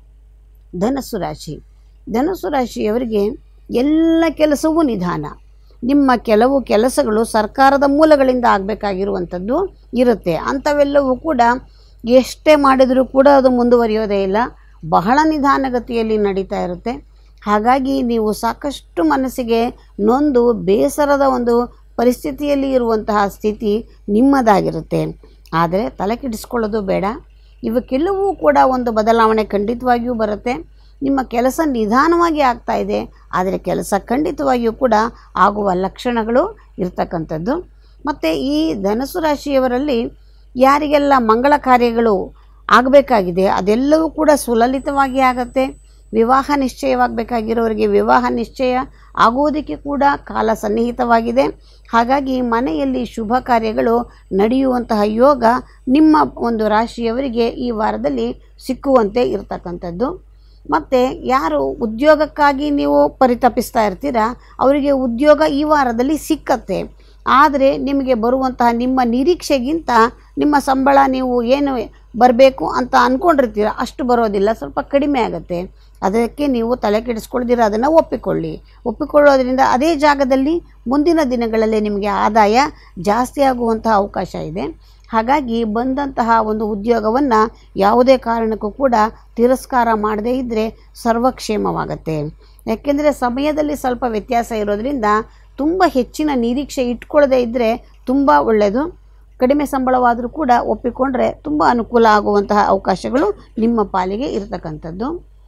ಧನಸ್ಸು ರಾಶಿ ಧನಸ್ಸು ರಾಶಿಯವರಿಗೆ ಎಲ್ಲ ಕೆಲಸವೂ ನಿಧಾನ ನಿಮ್ಮ ಕೆಲವು ಕೆಲಸಗಳು ಸರ್ಕಾರದ ಮೂಲಗಳಿಂದ ಆಗಬೇಕಾಗಿರುವಂಥದ್ದು ಇರುತ್ತೆ ಅಂಥವೆಲ್ಲವೂ ಕೂಡ ಎಷ್ಟೇ ಮಾಡಿದರೂ ಕೂಡ ಅದು ಮುಂದುವರಿಯೋದೇ ಇಲ್ಲ ಬಹಳ ನಿಧಾನಗತಿಯಲ್ಲಿ ನಡೀತಾ ಇರುತ್ತೆ ಹಾಗಾಗಿ ನೀವು ಸಾಕಷ್ಟು ಮನಸ್ಸಿಗೆ ನೊಂದು ಬೇಸರದ ಒಂದು ಪರಿಸ್ಥಿತಿಯಲ್ಲಿ ಇರುವಂತಹ ಸ್ಥಿತಿ ನಿಮ್ಮದಾಗಿರುತ್ತೆ ಆದರೆ ತಲೆ ಕೆಡಿಸ್ಕೊಳ್ಳೋದು ಬೇಡ ಇವಕ್ಕೆಲ್ಲವೂ ಕೂಡ ಒಂದು ಬದಲಾವಣೆ ಖಂಡಿತವಾಗಿಯೂ ಬರುತ್ತೆ ನಿಮ್ಮ ಕೆಲಸ ನಿಧಾನವಾಗಿ ಆಗ್ತಾ ಇದೆ ಆದರೆ ಕೆಲಸ ಖಂಡಿತವಾಗಿಯೂ ಕೂಡ ಆಗುವ ಲಕ್ಷಣಗಳು ಇರ್ತಕ್ಕಂಥದ್ದು ಮತ್ತು ಈ ಧನಸು ರಾಶಿಯವರಲ್ಲಿ ಯಾರಿಗೆಲ್ಲ ಮಂಗಳ ಕಾರ್ಯಗಳು ಆಗಬೇಕಾಗಿದೆ ಅದೆಲ್ಲವೂ ಕೂಡ ಸುಲಲಿತವಾಗಿ ಆಗುತ್ತೆ ವಿವಾಹ ನಿಶ್ಚಯವಾಗಬೇಕಾಗಿರೋರಿಗೆ ವಿವಾಹ ನಿಶ್ಚಯ ಆಗುವುದಕ್ಕೆ ಕೂಡ ಕಾಲ ಸನ್ನಿಹಿತವಾಗಿದೆ ಹಾಗಾಗಿ ಮನೆಯಲ್ಲಿ ಶುಭ ಕಾರ್ಯಗಳು ನಡೆಯುವಂತಹ ಯೋಗ ನಿಮ್ಮ ಒಂದು ರಾಶಿಯವರಿಗೆ ಈ ವಾರದಲ್ಲಿ ಸಿಕ್ಕುವಂತೆ ಇರತಕ್ಕಂಥದ್ದು ಮತ್ತು ಯಾರು ಉದ್ಯೋಗಕ್ಕಾಗಿ ನೀವು ಪರಿತಪಿಸ್ತಾ ಇರ್ತೀರಾ ಅವರಿಗೆ ಉದ್ಯೋಗ ಈ ವಾರದಲ್ಲಿ ಸಿಕ್ಕತ್ತೆ ಆದರೆ ನಿಮಗೆ ಬರುವಂತಹ ನಿಮ್ಮ ನಿರೀಕ್ಷೆಗಿಂತ ನಿಮ್ಮ ಸಂಬಳ ನೀವು ಏನು ಬರಬೇಕು ಅಂತ ಅಂದ್ಕೊಂಡಿರ್ತೀರ ಅಷ್ಟು ಬರೋದಿಲ್ಲ ಸ್ವಲ್ಪ ಕಡಿಮೆ ಆಗುತ್ತೆ ಅದಕ್ಕೆ ನೀವು ತಲೆ ಕೆಡಿಸ್ಕೊಳ್ದಿರ ಅದನ್ನು ಒಪ್ಪಿಕೊಳ್ಳಿ ಒಪ್ಪಿಕೊಳ್ಳೋದ್ರಿಂದ ಅದೇ ಜಾಗದಲ್ಲಿ ಮುಂದಿನ ದಿನಗಳಲ್ಲಿ ನಿಮಗೆ ಆದಾಯ ಜಾಸ್ತಿ ಆಗುವಂತಹ ಅವಕಾಶ ಇದೆ ಹಾಗಾಗಿ ಬಂದಂತಹ ಒಂದು ಉದ್ಯೋಗವನ್ನು ಯಾವುದೇ ಕಾರಣಕ್ಕೂ ಕೂಡ ತಿರಸ್ಕಾರ ಮಾಡದೇ ಇದ್ದರೆ ಸರ್ವಕ್ಷೇಮವಾಗತ್ತೆ ಯಾಕೆಂದರೆ ಸಮಯದಲ್ಲಿ ಸ್ವಲ್ಪ ವ್ಯತ್ಯಾಸ ಇರೋದ್ರಿಂದ ತುಂಬ ಹೆಚ್ಚಿನ ನಿರೀಕ್ಷೆ ಇಟ್ಕೊಳ್ಳದೇ ಇದ್ದರೆ ತುಂಬ ಒಳ್ಳೆಯದು ಕಡಿಮೆ ಸಂಬಳವಾದರೂ ಕೂಡ ಒಪ್ಪಿಕೊಂಡ್ರೆ ತುಂಬ ಅನುಕೂಲ ಆಗುವಂತಹ ಅವಕಾಶಗಳು ನಿಮ್ಮ ಪಾಲಿಗೆ ಇರತಕ್ಕಂಥದ್ದು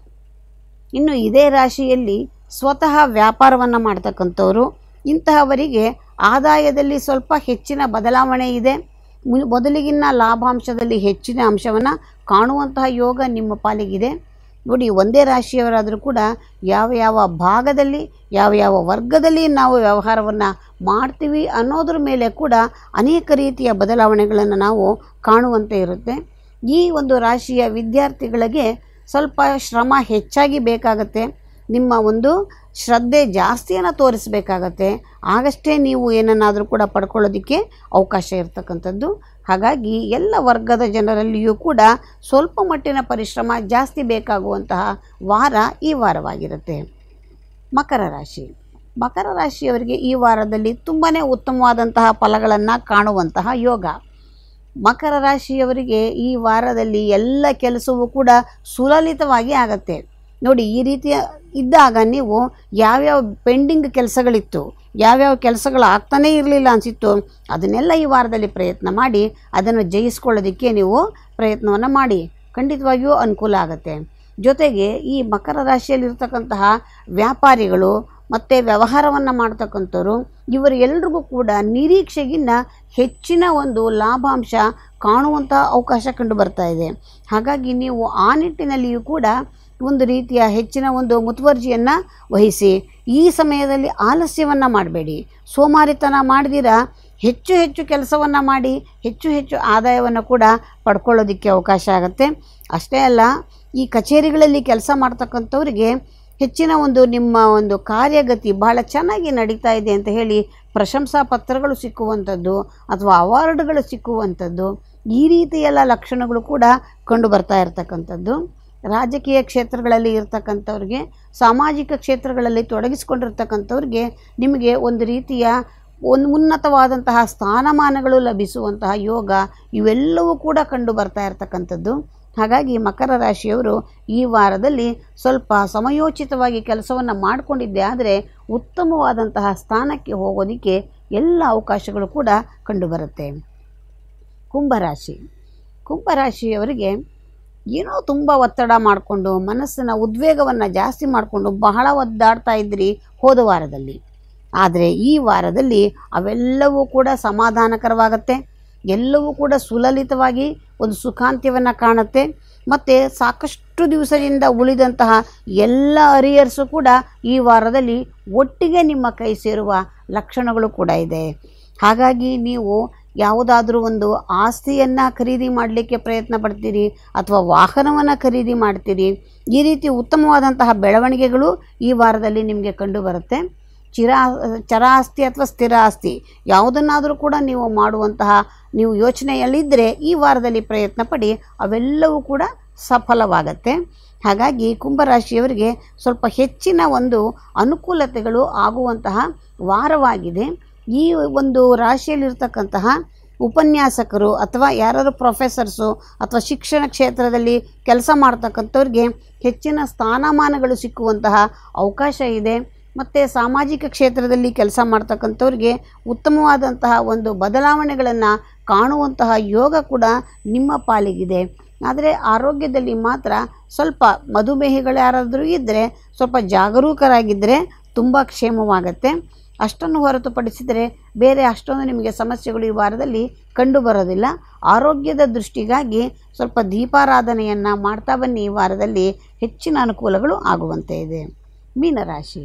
ಇನ್ನು ಇದೇ ರಾಶಿಯಲ್ಲಿ ಸ್ವತಃ ವ್ಯಾಪಾರವನ್ನು ಮಾಡ್ತಕ್ಕಂಥವ್ರು ಇಂತಹವರಿಗೆ ಆದಾಯದಲ್ಲಿ ಸ್ವಲ್ಪ ಹೆಚ್ಚಿನ ಬದಲಾವಣೆ ಇದೆ ಮು- ಮೊದಲಿಗಿನ್ನ ಲಾಭಾಂಶದಲ್ಲಿ ಹೆಚ್ಚಿನ ಅಂಶವನ್ನು ಕಾಣುವಂತಹ ಯೋಗ ನಿಮ್ಮ ಪಾಲಿಗಿದೆ ನೋಡಿ ಒಂದೇ ರಾಶಿಯವರಾದರೂ ಕೂಡ ಯಾವ ಯಾವ ಭಾಗದಲ್ಲಿ ಯಾವ ಯಾವ ವರ್ಗದಲ್ಲಿ ನಾವು ವ್ಯವಹಾರವನ್ನು ಮಾಡ್ತೀವಿ ಅನ್ನೋದ್ರ ಮೇಲೆ ಕೂಡ ಅನೇಕ ರೀತಿಯ ಬದಲಾವಣೆಗಳನ್ನು ನಾವು ಕಾಣುವಂತೆ ಇರುತ್ತೆ ಈ ಒಂದು ರಾಶಿಯ ವಿದ್ಯಾರ್ಥಿಗಳಿಗೆ ಸ್ವಲ್ಪ ಶ್ರಮ ಹೆಚ್ಚಾಗಿ ಬೇಕಾಗತ್ತೆ ನಿಮ್ಮ ಒಂದು ಶ್ರದ್ಧೆ ಜಾಸ್ತಿಯನ್ನು ತೋರಿಸಬೇಕಾಗತ್ತೆ ಆಗಷ್ಟೇ ನೀವು ಏನನ್ನಾದರೂ ಕೂಡ ಪಡ್ಕೊಳ್ಳೋದಕ್ಕೆ ಅವಕಾಶ ಇರತಕ್ಕಂಥದ್ದು ಹಾಗಾಗಿ ಎಲ್ಲ ವರ್ಗದ ಜನರಲ್ಲಿಯೂ ಕೂಡ ಸ್ವಲ್ಪ ಮಟ್ಟಿನ ಪರಿಶ್ರಮ ಜಾಸ್ತಿ ಬೇಕಾಗುವಂತಹ ವಾರ ಈ ವಾರವಾಗಿರುತ್ತೆ ಮಕರ ರಾಶಿ ಮಕರ ರಾಶಿಯವರಿಗೆ ಈ ವಾರದಲ್ಲಿ ತುಂಬಾ ಉತ್ತಮವಾದಂತಹ ಫಲಗಳನ್ನು ಕಾಣುವಂತಹ ಯೋಗ ಮಕರ ರಾಶಿಯವರಿಗೆ ಈ ವಾರದಲ್ಲಿ ಎಲ್ಲ ಕೆಲಸವೂ ಕೂಡ ಸುಲಲಿತವಾಗಿ ಆಗತ್ತೆ ನೋಡಿ ಈ ರೀತಿಯ ಇದ್ದಾಗ ನೀವು ಯಾವ್ಯಾವ ಪೆಂಡಿಂಗ್ ಕೆಲಸಗಳಿತ್ತು ಯಾವ್ಯಾವ ಕೆಲಸಗಳು ಆಗ್ತಾನೇ ಇರಲಿಲ್ಲ ಅನಿಸಿತ್ತು ಅದನ್ನೆಲ್ಲ ಈ ವಾರದಲ್ಲಿ ಪ್ರಯತ್ನ ಮಾಡಿ ಅದನ್ನು ಜಯಿಸ್ಕೊಳ್ಳೋದಕ್ಕೆ ನೀವು ಪ್ರಯತ್ನವನ್ನು ಮಾಡಿ ಖಂಡಿತವಾಗಿಯೂ ಅನುಕೂಲ ಆಗುತ್ತೆ ಜೊತೆಗೆ ಈ ಮಕರ ರಾಶಿಯಲ್ಲಿರ್ತಕ್ಕಂತಹ ವ್ಯಾಪಾರಿಗಳು ಮತ್ತು ವ್ಯವಹಾರವನ್ನು ಮಾಡ್ತಕ್ಕಂಥವ್ರು ಇವರೆಲ್ಲರಿಗೂ ಕೂಡ ನಿರೀಕ್ಷೆಗಿನ್ನ ಹೆಚ್ಚಿನ ಒಂದು ಲಾಭಾಂಶ ಕಾಣುವಂಥ ಅವಕಾಶ ಕಂಡು ಬರ್ತಾ ಇದೆ ಹಾಗಾಗಿ ನೀವು ಆ ನಿಟ್ಟಿನಲ್ಲಿಯೂ ಕೂಡ ಒಂದು ರೀತಿಯ ಹೆಚ್ಚಿನ ಒಂದು ಮುತುವರ್ಜಿಯನ್ನು ವಹಿಸಿ ಈ ಸಮಯದಲ್ಲಿ ಆಲಸ್ಯವನ್ನು ಮಾಡಬೇಡಿ ಸೋಮಾರಿತನ ಮಾಡಿದಿರ ಹೆಚ್ಚು ಹೆಚ್ಚು ಕೆಲಸವನ್ನು ಮಾಡಿ ಹೆಚ್ಚು ಹೆಚ್ಚು ಆದಾಯವನ್ನು ಕೂಡ ಪಡ್ಕೊಳ್ಳೋದಕ್ಕೆ ಅವಕಾಶ ಆಗುತ್ತೆ ಅಷ್ಟೇ ಅಲ್ಲ ಈ ಕಚೇರಿಗಳಲ್ಲಿ ಕೆಲಸ ಮಾಡ್ತಕ್ಕಂಥವ್ರಿಗೆ ಹೆಚ್ಚಿನ ಒಂದು ನಿಮ್ಮ ಒಂದು ಕಾರ್ಯಗತಿ ಬಹಳ ಚೆನ್ನಾಗಿ ನಡೀತಾ ಇದೆ ಅಂತ ಹೇಳಿ ಪ್ರಶಂಸಾ ಪತ್ರಗಳು ಸಿಕ್ಕುವಂಥದ್ದು ಅಥವಾ ಅವಾರ್ಡ್ಗಳು ಸಿಕ್ಕುವಂಥದ್ದು ಈ ರೀತಿ ಎಲ್ಲ ಲಕ್ಷಣಗಳು ಕೂಡ ಕಂಡು ಬರ್ತಾ ಇರತಕ್ಕಂಥದ್ದು ರಾಜಕೀಯ ಕ್ಷೇತ್ರಗಳಲ್ಲಿ ಇರ್ತಕ್ಕಂಥವ್ರಿಗೆ ಸಾಮಾಜಿಕ ಕ್ಷೇತ್ರಗಳಲ್ಲಿ ತೊಡಗಿಸಿಕೊಂಡಿರ್ತಕ್ಕಂಥವ್ರಿಗೆ ನಿಮಗೆ ಒಂದು ರೀತಿಯ ಒಂದು ಉನ್ನತವಾದಂತಹ ಸ್ಥಾನಮಾನಗಳು ಲಭಿಸುವಂತಹ ಯೋಗ ಇವೆಲ್ಲವೂ ಕೂಡ ಕಂಡು ಬರ್ತಾ ಇರತಕ್ಕಂಥದ್ದು ಹಾಗಾಗಿ ಮಕರ ರಾಶಿಯವರು ಈ ವಾರದಲ್ಲಿ ಸ್ವಲ್ಪ ಸಮಯೋಚಿತವಾಗಿ ಕೆಲಸವನ್ನು ಮಾಡಿಕೊಂಡಿದ್ದೆ ಆದರೆ ಉತ್ತಮವಾದಂತಹ ಸ್ಥಾನಕ್ಕೆ ಹೋಗೋದಕ್ಕೆ ಎಲ್ಲ ಅವಕಾಶಗಳು ಕೂಡ ಕಂಡುಬರುತ್ತೆ ಕುಂಭರಾಶಿ ಕುಂಭರಾಶಿಯವರಿಗೆ ಏನೋ ತುಂಬ ಒತ್ತಡ ಮಾಡಿಕೊಂಡು ಮನಸ್ಸಿನ ಉದ್ವೇಗವನ್ನು ಜಾಸ್ತಿ ಮಾಡಿಕೊಂಡು ಬಹಳ ಒದ್ದಾಡ್ತಾ ಇದ್ರಿ ಹೋದ ವಾರದಲ್ಲಿ ಆದರೆ ಈ ವಾರದಲ್ಲಿ ಅವೆಲ್ಲವೂ ಕೂಡ ಸಮಾಧಾನಕರವಾಗತ್ತೆ ಎಲ್ಲವೂ ಕೂಡ ಸುಲಲಿತವಾಗಿ ಒಂದು ಸುಖಾಂತ್ಯವನ್ನು ಕಾಣುತ್ತೆ ಮತ್ತು ಸಾಕಷ್ಟು ದಿವಸದಿಂದ ಉಳಿದಂತಹ ಎಲ್ಲ ಅರಿಯರ್ಸು ಕೂಡ ಈ ವಾರದಲ್ಲಿ ಒಟ್ಟಿಗೆ ನಿಮ್ಮ ಕೈ ಸೇರುವ ಲಕ್ಷಣಗಳು ಕೂಡ ಇದೆ ಹಾಗಾಗಿ ನೀವು ಯಾವುದಾದ್ರೂ ಒಂದು ಆಸ್ತಿಯನ್ನು ಖರೀದಿ ಮಾಡಲಿಕ್ಕೆ ಪ್ರಯತ್ನ ಪಡ್ತೀರಿ ಅಥವಾ ವಾಹನವನ್ನು ಖರೀದಿ ಮಾಡ್ತೀರಿ ಈ ರೀತಿ ಉತ್ತಮವಾದಂತಹ ಬೆಳವಣಿಗೆಗಳು ಈ ವಾರದಲ್ಲಿ ನಿಮಗೆ ಕಂಡುಬರುತ್ತೆ ಚಿರ ಚರ ಆಸ್ತಿ ಅಥವಾ ಸ್ಥಿರ ಆಸ್ತಿ ಯಾವುದನ್ನಾದರೂ ಕೂಡ ನೀವು ಮಾಡುವಂತಹ ನೀವು ಯೋಚನೆಯಲ್ಲಿದ್ದರೆ ಈ ವಾರದಲ್ಲಿ ಪ್ರಯತ್ನ ಪಡಿ ಅವೆಲ್ಲವೂ ಕೂಡ ಸಫಲವಾಗತ್ತೆ ಹಾಗಾಗಿ ಕುಂಭರಾಶಿಯವರಿಗೆ ಸ್ವಲ್ಪ ಹೆಚ್ಚಿನ ಒಂದು ಅನುಕೂಲತೆಗಳು ಆಗುವಂತಹ ವಾರವಾಗಿದೆ ಈ ಒಂದು ರಾಶಿಯಲ್ಲಿರ್ತಕ್ಕಂತಹ ಉಪನ್ಯಾಸಕರು ಅಥವಾ ಯಾರಾದ್ರು ಪ್ರೊಫೆಸರ್ಸು ಅಥವಾ ಶಿಕ್ಷಣ ಕ್ಷೇತ್ರದಲ್ಲಿ ಕೆಲಸ ಮಾಡ್ತಕ್ಕಂಥವ್ರಿಗೆ ಹೆಚ್ಚಿನ ಸ್ಥಾನಮಾನಗಳು ಸಿಕ್ಕುವಂತಹ ಅವಕಾಶ ಇದೆ ಮತ್ತು ಸಾಮಾಜಿಕ ಕ್ಷೇತ್ರದಲ್ಲಿ ಕೆಲಸ ಮಾಡ್ತಕ್ಕಂಥವ್ರಿಗೆ ಉತ್ತಮವಾದಂತಹ ಒಂದು ಬದಲಾವಣೆಗಳನ್ನು ಕಾಣುವಂತಹ ಯೋಗ ಕೂಡ ನಿಮ್ಮ ಪಾಲಿಗಿದೆ ಆದರೆ ಆರೋಗ್ಯದಲ್ಲಿ ಮಾತ್ರ ಸ್ವಲ್ಪ ಮಧುಮೇಹಿಗಳು ಯಾರಾದರೂ ಇದ್ದರೆ ಸ್ವಲ್ಪ ಜಾಗರೂಕರಾಗಿದ್ದರೆ ತುಂಬ ಕ್ಷೇಮವಾಗತ್ತೆ ಅಷ್ಟನ್ನು ಹೊರತುಪಡಿಸಿದರೆ ಬೇರೆ ಅಷ್ಟೊಂದು ನಿಮಗೆ ಸಮಸ್ಯೆಗಳು ಈ ವಾರದಲ್ಲಿ ಕಂಡುಬರೋದಿಲ್ಲ ಆರೋಗ್ಯದ ದೃಷ್ಟಿಗಾಗಿ ಸ್ವಲ್ಪ ದೀಪಾರಾಧನೆಯನ್ನು ಮಾಡ್ತಾ ಬನ್ನಿ ಈ ವಾರದಲ್ಲಿ ಹೆಚ್ಚಿನ ಅನುಕೂಲಗಳು ಆಗುವಂತೆ ಇದೆ ಮೀನರಾಶಿ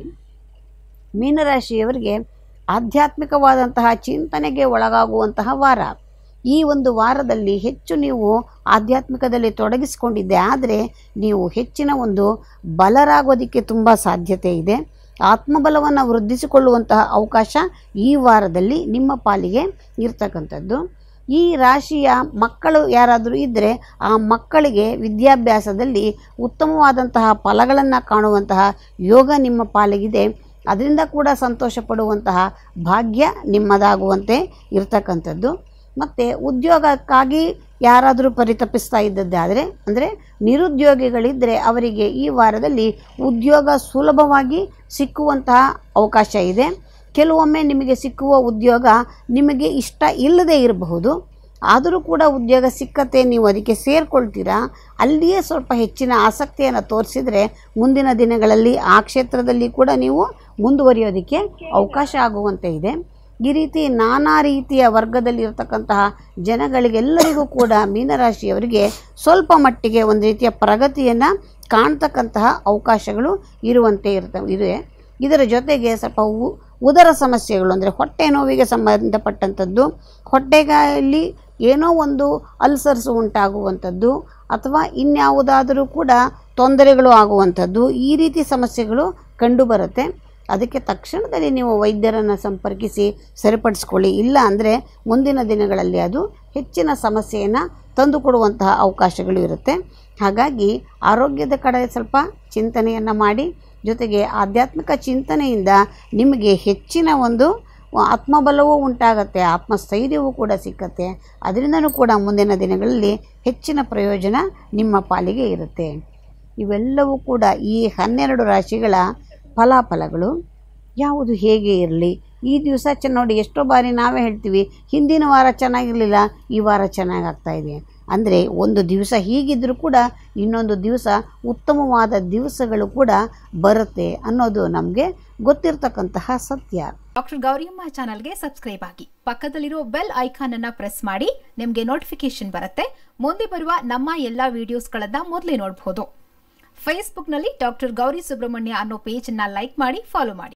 ಮೀನರಾಶಿಯವರಿಗೆ ಆಧ್ಯಾತ್ಮಿಕವಾದಂತಹ ಚಿಂತನೆಗೆ ಒಳಗಾಗುವಂತಹ ವಾರ ಈ ಒಂದು ವಾರದಲ್ಲಿ ಹೆಚ್ಚು ನೀವು ಆಧ್ಯಾತ್ಮಿಕದಲ್ಲಿ ತೊಡಗಿಸಿಕೊಂಡಿದ್ದೆ ಆದರೆ ನೀವು ಹೆಚ್ಚಿನ ಒಂದು ಬಲರಾಗೋದಕ್ಕೆ ತುಂಬ ಸಾಧ್ಯತೆ ಇದೆ ಆತ್ಮಬಲವನ್ನು ವೃದ್ಧಿಸಿಕೊಳ್ಳುವಂತಹ ಅವಕಾಶ ಈ ವಾರದಲ್ಲಿ ನಿಮ್ಮ ಪಾಲಿಗೆ ಇರ್ತಕ್ಕಂಥದ್ದು ಈ ರಾಶಿಯ ಮಕ್ಕಳು ಯಾರಾದರೂ ಇದ್ದರೆ ಆ ಮಕ್ಕಳಿಗೆ ವಿದ್ಯಾಭ್ಯಾಸದಲ್ಲಿ ಉತ್ತಮವಾದಂತಹ ಫಲಗಳನ್ನು ಕಾಣುವಂತಹ ಯೋಗ ನಿಮ್ಮ ಪಾಲಿಗಿದೆ ಅದರಿಂದ ಕೂಡ ಸಂತೋಷ ಪಡುವಂತಹ ಭಾಗ್ಯ ನಿಮ್ಮದಾಗುವಂತೆ ಇರ್ತಕ್ಕಂಥದ್ದು ಮತ್ತು ಉದ್ಯೋಗಕ್ಕಾಗಿ ಯಾರಾದರೂ ಪರಿತಪಿಸ್ತಾ ಇದ್ದದ್ದಾದರೆ ಅಂದರೆ ನಿರುದ್ಯೋಗಿಗಳಿದ್ದರೆ ಅವರಿಗೆ ಈ ವಾರದಲ್ಲಿ ಉದ್ಯೋಗ ಸುಲಭವಾಗಿ ಸಿಕ್ಕುವಂತಹ ಅವಕಾಶ ಇದೆ ಕೆಲವೊಮ್ಮೆ ನಿಮಗೆ ಸಿಕ್ಕುವ ಉದ್ಯೋಗ ನಿಮಗೆ ಇಷ್ಟ ಇಲ್ಲದೇ ಇರಬಹುದು ಆದರೂ ಕೂಡ ಉದ್ಯೋಗ ಸಿಕ್ಕತ್ತೆ ನೀವು ಅದಕ್ಕೆ ಸೇರಿಕೊಳ್ತೀರಾ ಅಲ್ಲಿಯೇ ಸ್ವಲ್ಪ ಹೆಚ್ಚಿನ ಆಸಕ್ತಿಯನ್ನು ತೋರಿಸಿದರೆ ಮುಂದಿನ ದಿನಗಳಲ್ಲಿ ಆ ಕ್ಷೇತ್ರದಲ್ಲಿ ಕೂಡ ನೀವು ಮುಂದುವರಿಯೋದಕ್ಕೆ ಅವಕಾಶ ಆಗುವಂತೆ ಇದೆ ಈ ರೀತಿ ನಾನಾ ರೀತಿಯ ವರ್ಗದಲ್ಲಿರ್ತಕ್ಕಂತಹ ಜನಗಳಿಗೆಲ್ಲರಿಗೂ ಕೂಡ ಮೀನರಾಶಿಯವರಿಗೆ ಸ್ವಲ್ಪ ಮಟ್ಟಿಗೆ ಒಂದು ರೀತಿಯ ಪ್ರಗತಿಯನ್ನು ಕಾಣ್ತಕ್ಕಂತಹ ಅವಕಾಶಗಳು ಇರುವಂತೆ ಇರ್ತವೆ ಇದೆ ಇದರ ಜೊತೆಗೆ ಸ್ವಲ್ಪ ಉ ಉದರ ಸಮಸ್ಯೆಗಳು ಅಂದರೆ ಹೊಟ್ಟೆ ನೋವಿಗೆ ಸಂಬಂಧಪಟ್ಟಂಥದ್ದು ಹೊಟ್ಟೆಗಾಯಲ್ಲಿ ಏನೋ ಒಂದು ಅಲ್ಸರ್ಸ್ ಉಂಟಾಗುವಂಥದ್ದು ಅಥವಾ ಇನ್ಯಾವುದಾದರೂ ಕೂಡ ತೊಂದರೆಗಳು ಆಗುವಂಥದ್ದು ಈ ರೀತಿ ಸಮಸ್ಯೆಗಳು ಕಂಡುಬರುತ್ತೆ ಅದಕ್ಕೆ ತಕ್ಷಣದಲ್ಲಿ ನೀವು ವೈದ್ಯರನ್ನು ಸಂಪರ್ಕಿಸಿ ಸರಿಪಡಿಸ್ಕೊಳ್ಳಿ ಇಲ್ಲ ಅಂದರೆ ಮುಂದಿನ ದಿನಗಳಲ್ಲಿ ಅದು ಹೆಚ್ಚಿನ ಸಮಸ್ಯೆಯನ್ನು ತಂದುಕೊಡುವಂತಹ ಅವಕಾಶಗಳು ಇರುತ್ತೆ ಹಾಗಾಗಿ ಆರೋಗ್ಯದ ಕಡೆ ಸ್ವಲ್ಪ ಚಿಂತನೆಯನ್ನು ಮಾಡಿ ಜೊತೆಗೆ ಆಧ್ಯಾತ್ಮಿಕ ಚಿಂತನೆಯಿಂದ ನಿಮಗೆ ಹೆಚ್ಚಿನ ಒಂದು ಆತ್ಮಬಲವೂ ಉಂಟಾಗತ್ತೆ ಆತ್ಮಸ್ಥೈರ್ಯವೂ ಕೂಡ ಸಿಕ್ಕತ್ತೆ ಅದರಿಂದನೂ ಕೂಡ ಮುಂದಿನ ದಿನಗಳಲ್ಲಿ ಹೆಚ್ಚಿನ ಪ್ರಯೋಜನ ನಿಮ್ಮ ಪಾಲಿಗೆ ಇರುತ್ತೆ ಇವೆಲ್ಲವೂ ಕೂಡ ಈ ಹನ್ನೆರಡು ರಾಶಿಗಳ ಫಲಾಫಲಗಳು ಯಾವುದು ಹೇಗೆ ಇರಲಿ ಈ ದಿವಸ ಚೆನ್ನ ನೋಡಿ ಎಷ್ಟೋ ಬಾರಿ ನಾವೇ ಹೇಳ್ತೀವಿ ಹಿಂದಿನ ವಾರ ಚೆನ್ನಾಗಿರಲಿಲ್ಲ ಈ ವಾರ ಚೆನ್ನಾಗಿ ಆಗ್ತಾ ಇದೆ ಅಂದರೆ ಒಂದು ದಿವಸ ಹೀಗಿದ್ದರೂ ಕೂಡ ಇನ್ನೊಂದು ದಿವಸ ಉತ್ತಮವಾದ ದಿವಸಗಳು ಕೂಡ ಬರುತ್ತೆ ಅನ್ನೋದು ನಮಗೆ ಗೊತ್ತಿರ್ತಕ್ಕಂತಹ ಸತ್ಯ ಡಾಕ್ಟರ್ ಗೌರಿಯಮ್ಮ ಚಾನಲ್ಗೆ ಸಬ್ಸ್ಕ್ರೈಬ್ ಆಗಿ ಪಕ್ಕದಲ್ಲಿರೋ ಬೆಲ್ ಐಕಾನ್ ಅನ್ನ ಪ್ರೆಸ್ ಮಾಡಿ ನಿಮಗೆ ನೋಟಿಫಿಕೇಶನ್ ಬರುತ್ತೆ ಮುಂದೆ ಬರುವ ನಮ್ಮ ಎಲ್ಲಾ ವಿಡಿಯೋಸ್ಗಳನ್ನ ಮೊದಲೇ ನೋಡಬಹುದು ಫೇಸ್ಬುಕ್ನಲ್ಲಿ ಡಾಕ್ಟರ್ ಗೌರಿ ಸುಬ್ರಹ್ಮಣ್ಯ ಅನ್ನೋ ಪೇಜ್ ಅನ್ನ ಲೈಕ್ ಮಾಡಿ ಫಾಲೋ ಮಾಡಿ